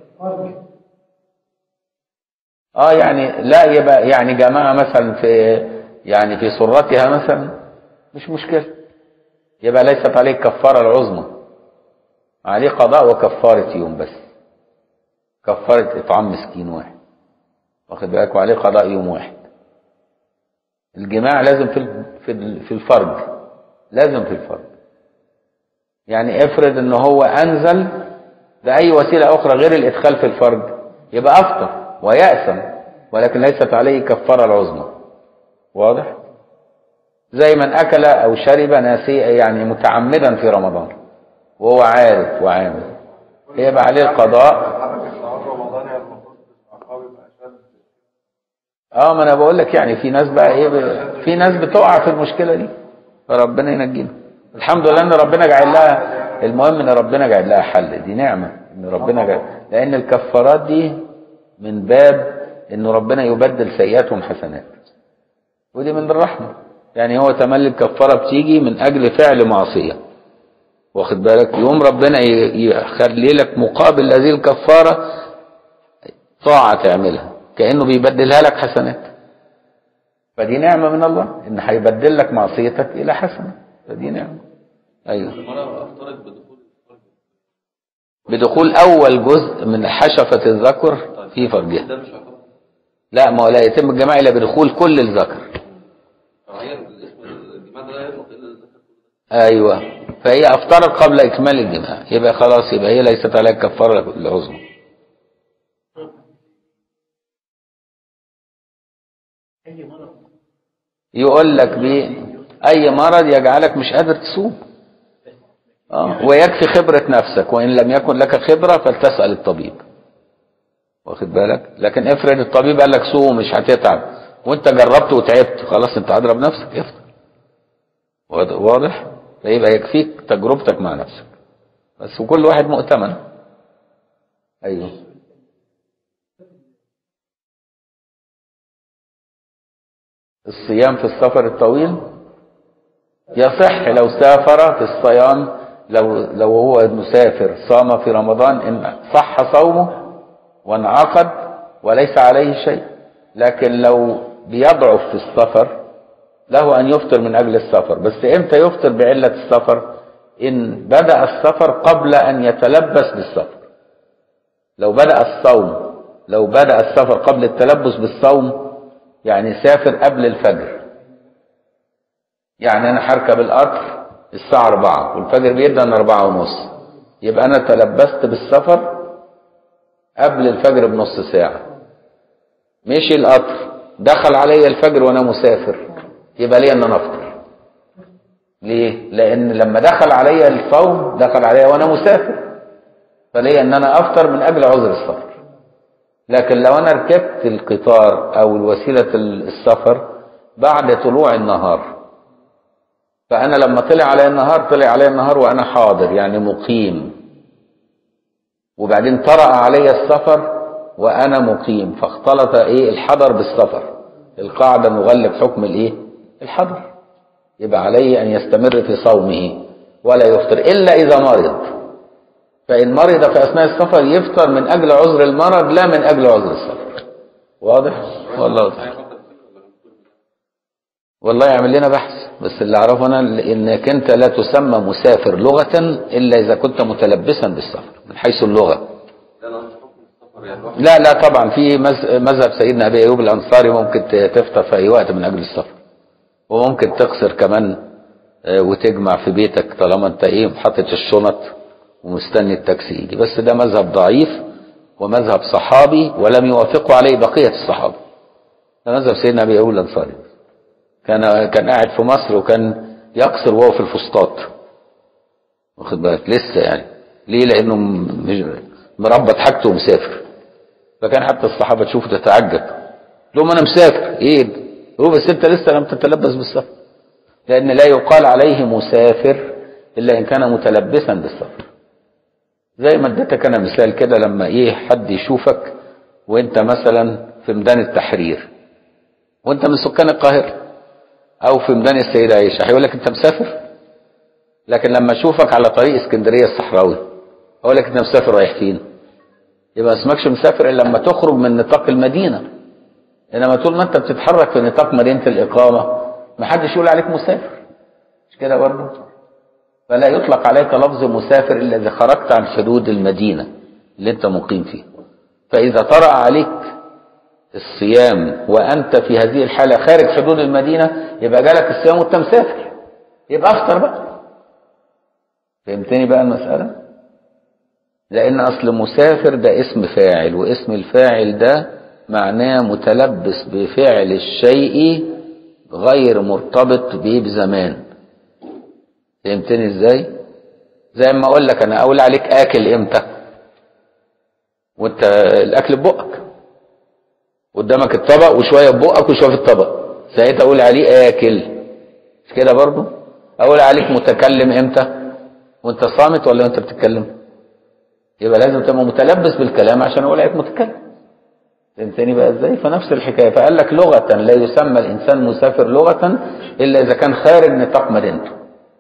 اه يعني لا يبقى يعني جماعة مثلا في يعني في سرتها مثلا مش مشكلة يبقى ليست عليه الكفارة العظمى عليه قضاء وكفارة يوم بس كفارة إطعام مسكين واحد واخد بالك وعليه قضاء يوم واحد الجماع لازم في ال- في ال- في الفرج لازم في الفرج يعني افرض ان هو انزل بأي وسيلة أخرى غير الإدخال في الفرج يبقى أفطر ويأسم ولكن ليست عليه كفارة العظمى واضح؟ زي من أكل أو شرب ناسيا يعني متعمدا في رمضان وهو عارف وعامل يبقى عليه القضاء اه ما انا بقول لك يعني في ناس بقى ايه ب... في ناس بتقع في المشكله دي فربنا ينجينا الحمد لله ان ربنا جعل لها المهم ان ربنا جعل لها حل دي نعمه ان ربنا جعل لان الكفارات دي من باب ان ربنا يبدل سيئاتهم حسنات ودي من الرحمه يعني هو تملي الكفاره بتيجي من اجل فعل معصيه واخد بالك يوم ربنا ي- يخلي لك مقابل هذه الكفاره طاعه تعملها كانه بيبدلها لك حسنات فدي نعمه من الله ان هيبدل لك معصيتك الى حسنه فدي نعمه ايوه المرأة افترض بدخول الفرج بدخول اول جزء من حشفه الذكر في فرجها ده مش عقاب لا ما هو لا يتم الجماع الا بدخول كل الذكر فهي الاسم الجماع ده لا يطلق الا الذكر ايوه فهي افترض قبل اكمال الجماع يبقى خلاص يبقى هي ليست عليها كفاره العظمى أي مرض يقول لك بيه اي مرض يجعلك مش قادر تصوم اه ويكفي خبرة نفسك وان لم يكن لك خبرة فلتسأل الطبيب واخد بالك لكن افرض الطبيب قال لك صوم مش هتتعب وانت جربت وتعبت خلاص انت اضرب نفسك افطر واضح- واضح فيبقى يكفيك تجربتك مع نفسك بس وكل واحد مؤتمن ايوه الصيام في السفر الطويل يصح لو سافر في الصيام لو لو هو مسافر صام في رمضان ان صح صومه وانعقد وليس عليه شيء لكن لو بيضعف في السفر له ان يفطر من اجل السفر بس امتى يفطر بعله السفر ان بدا السفر قبل ان يتلبس بالسفر لو بدا الصوم لو بدأ السفر قبل التلبس بالصوم يعني سافر قبل الفجر يعني أنا هركب القطر الساعة 4 والفجر بيبدأ 4 ونص يبقى أنا تلبست بالسفر قبل الفجر بنص ساعة مشي القطر دخل عليا الفجر وأنا مسافر يبقى ليه أن أنا أفطر ليه؟ لأن لما دخل عليا الصوم دخل عليا وأنا مسافر فليه أن أنا أفطر من أجل عذر السفر لكن لو أنا ركبت القطار أو وسيلة السفر بعد طلوع النهار فأنا لما طلع علي النهار طلع علي النهار وأنا حاضر يعني مقيم وبعدين طرأ علي السفر وأنا مقيم فاختلط إيه الحضر بالسفر القاعدة نغلب حكم الإيه الحضر يبقى عليه أن يستمر في صومه ولا يفطر إلا إذا مرض فإن مرض في أثناء السفر يفطر من أجل عذر المرض لا من أجل عذر السفر واضح؟ والله تعالى والله يعمل لنا بحث بس اللي اعرفه انا انك انت لا تسمى مسافر لغة الا اذا كنت متلبسا بالسفر من حيث اللغة لا لا حكم السفر يعني واحد لا لا طبعا في مز- مذهب سيدنا ابي ايوب الانصاري ممكن ت- تفطر في اي وقت من اجل السفر وممكن تقصر كمان آه، وتجمع في بيتك طالما انت ايه حاطط الشنط ومستني التاكسي يجي بس ده مذهب ضعيف ومذهب صحابي ولم يوافقوا عليه بقية الصحابة ده مذهب سيدنا ابي ايوب الانصاري كان كان قاعد في مصر وكان يقصر وهو في الفسطاط واخد بالك لسه يعني ليه لانه م- مش مربط حاجته ومسافر فكان حتى الصحابه تشوفه تتعجب لهم انا مسافر ايه هو بس انت لسه لم تتلبس بالسفر لان لا يقال عليه مسافر الا ان كان متلبسا بالسفر زي ما اديتك انا مثال كده لما ايه حد يشوفك وانت مثلا في ميدان التحرير وانت من سكان القاهره او في ميدان السيده عائشه هيقول لك انت مسافر لكن لما اشوفك على طريق اسكندريه الصحراوي اقول لك انت مسافر رايح فين يبقى ما اسمكش مسافر الا لما تخرج من نطاق المدينه انما طول ما انت بتتحرك في نطاق مدينه الاقامه ما حدش يقول عليك مسافر مش كده برضه فلا يطلق عليك لفظ مسافر الا اذا خرجت عن حدود المدينه اللي انت مقيم فيها فاذا طرأ عليك الصيام وانت في هذه الحاله خارج حدود المدينه يبقى جالك الصيام وانت مسافر يبقى افطر بقى فهمتني بقى المساله لان اصل مسافر ده اسم فاعل واسم الفاعل ده معناه متلبس بفعل الشيء غير مرتبط به بزمان فهمتني ازاي زي ما اقول لك انا اقول عليك اكل امتى وانت الاكل ببقك قدامك الطبق وشويه ببقك وشويه في الطبق ساعتها اقول عليه اكل مش كده برضو اقول عليك متكلم امتى وانت صامت ولا وانت بتتكلم يبقى لازم تبقى متلبس بالكلام عشان اقول عليك متكلم فهمتني بقى ازاي فنفس الحكايه فقال لك لغه لا يسمى الانسان مسافر لغه الا اذا كان خارج نطاق مدينته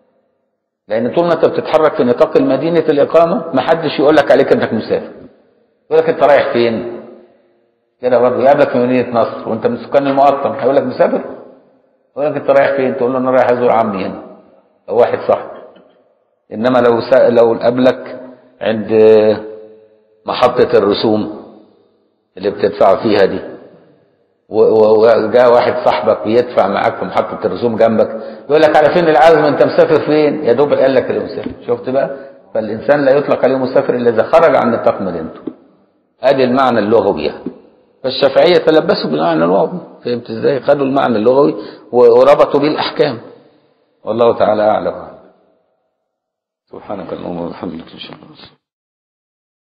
لان طول ما انت بتتحرك في نطاق المدينه الاقامه ما حدش يقول لك عليك انك مسافر يقول لك انت رايح فين كده برضه يقابلك في مدينه نصر وانت من سكان المقطم هيقول لك مسافر يقول لك انت رايح فين تقول له انا رايح ازور عمي هنا او واحد صاحبي انما لو سأ... لو قابلك عند محطه الرسوم اللي بتدفع فيها دي و- و- وجاء واحد صاحبك بيدفع معاك في محطة الرسوم جنبك يقول لك على فين العزم انت مسافر فين يا دوب قال لك اللي مسافر شفت بقى فالإنسان لا يطلق عليه مسافر إلا إذا خرج عن نطاق مدينته ادي المعنى اللغوي يعني. فالشافعية تلبسوا بالمعنى اللغوي فهمت ازاي خدوا المعنى اللغوي و- وربطوا به الأحكام والله تعالى أعلم سبحانك اللهم وبحمدك إن شاء الله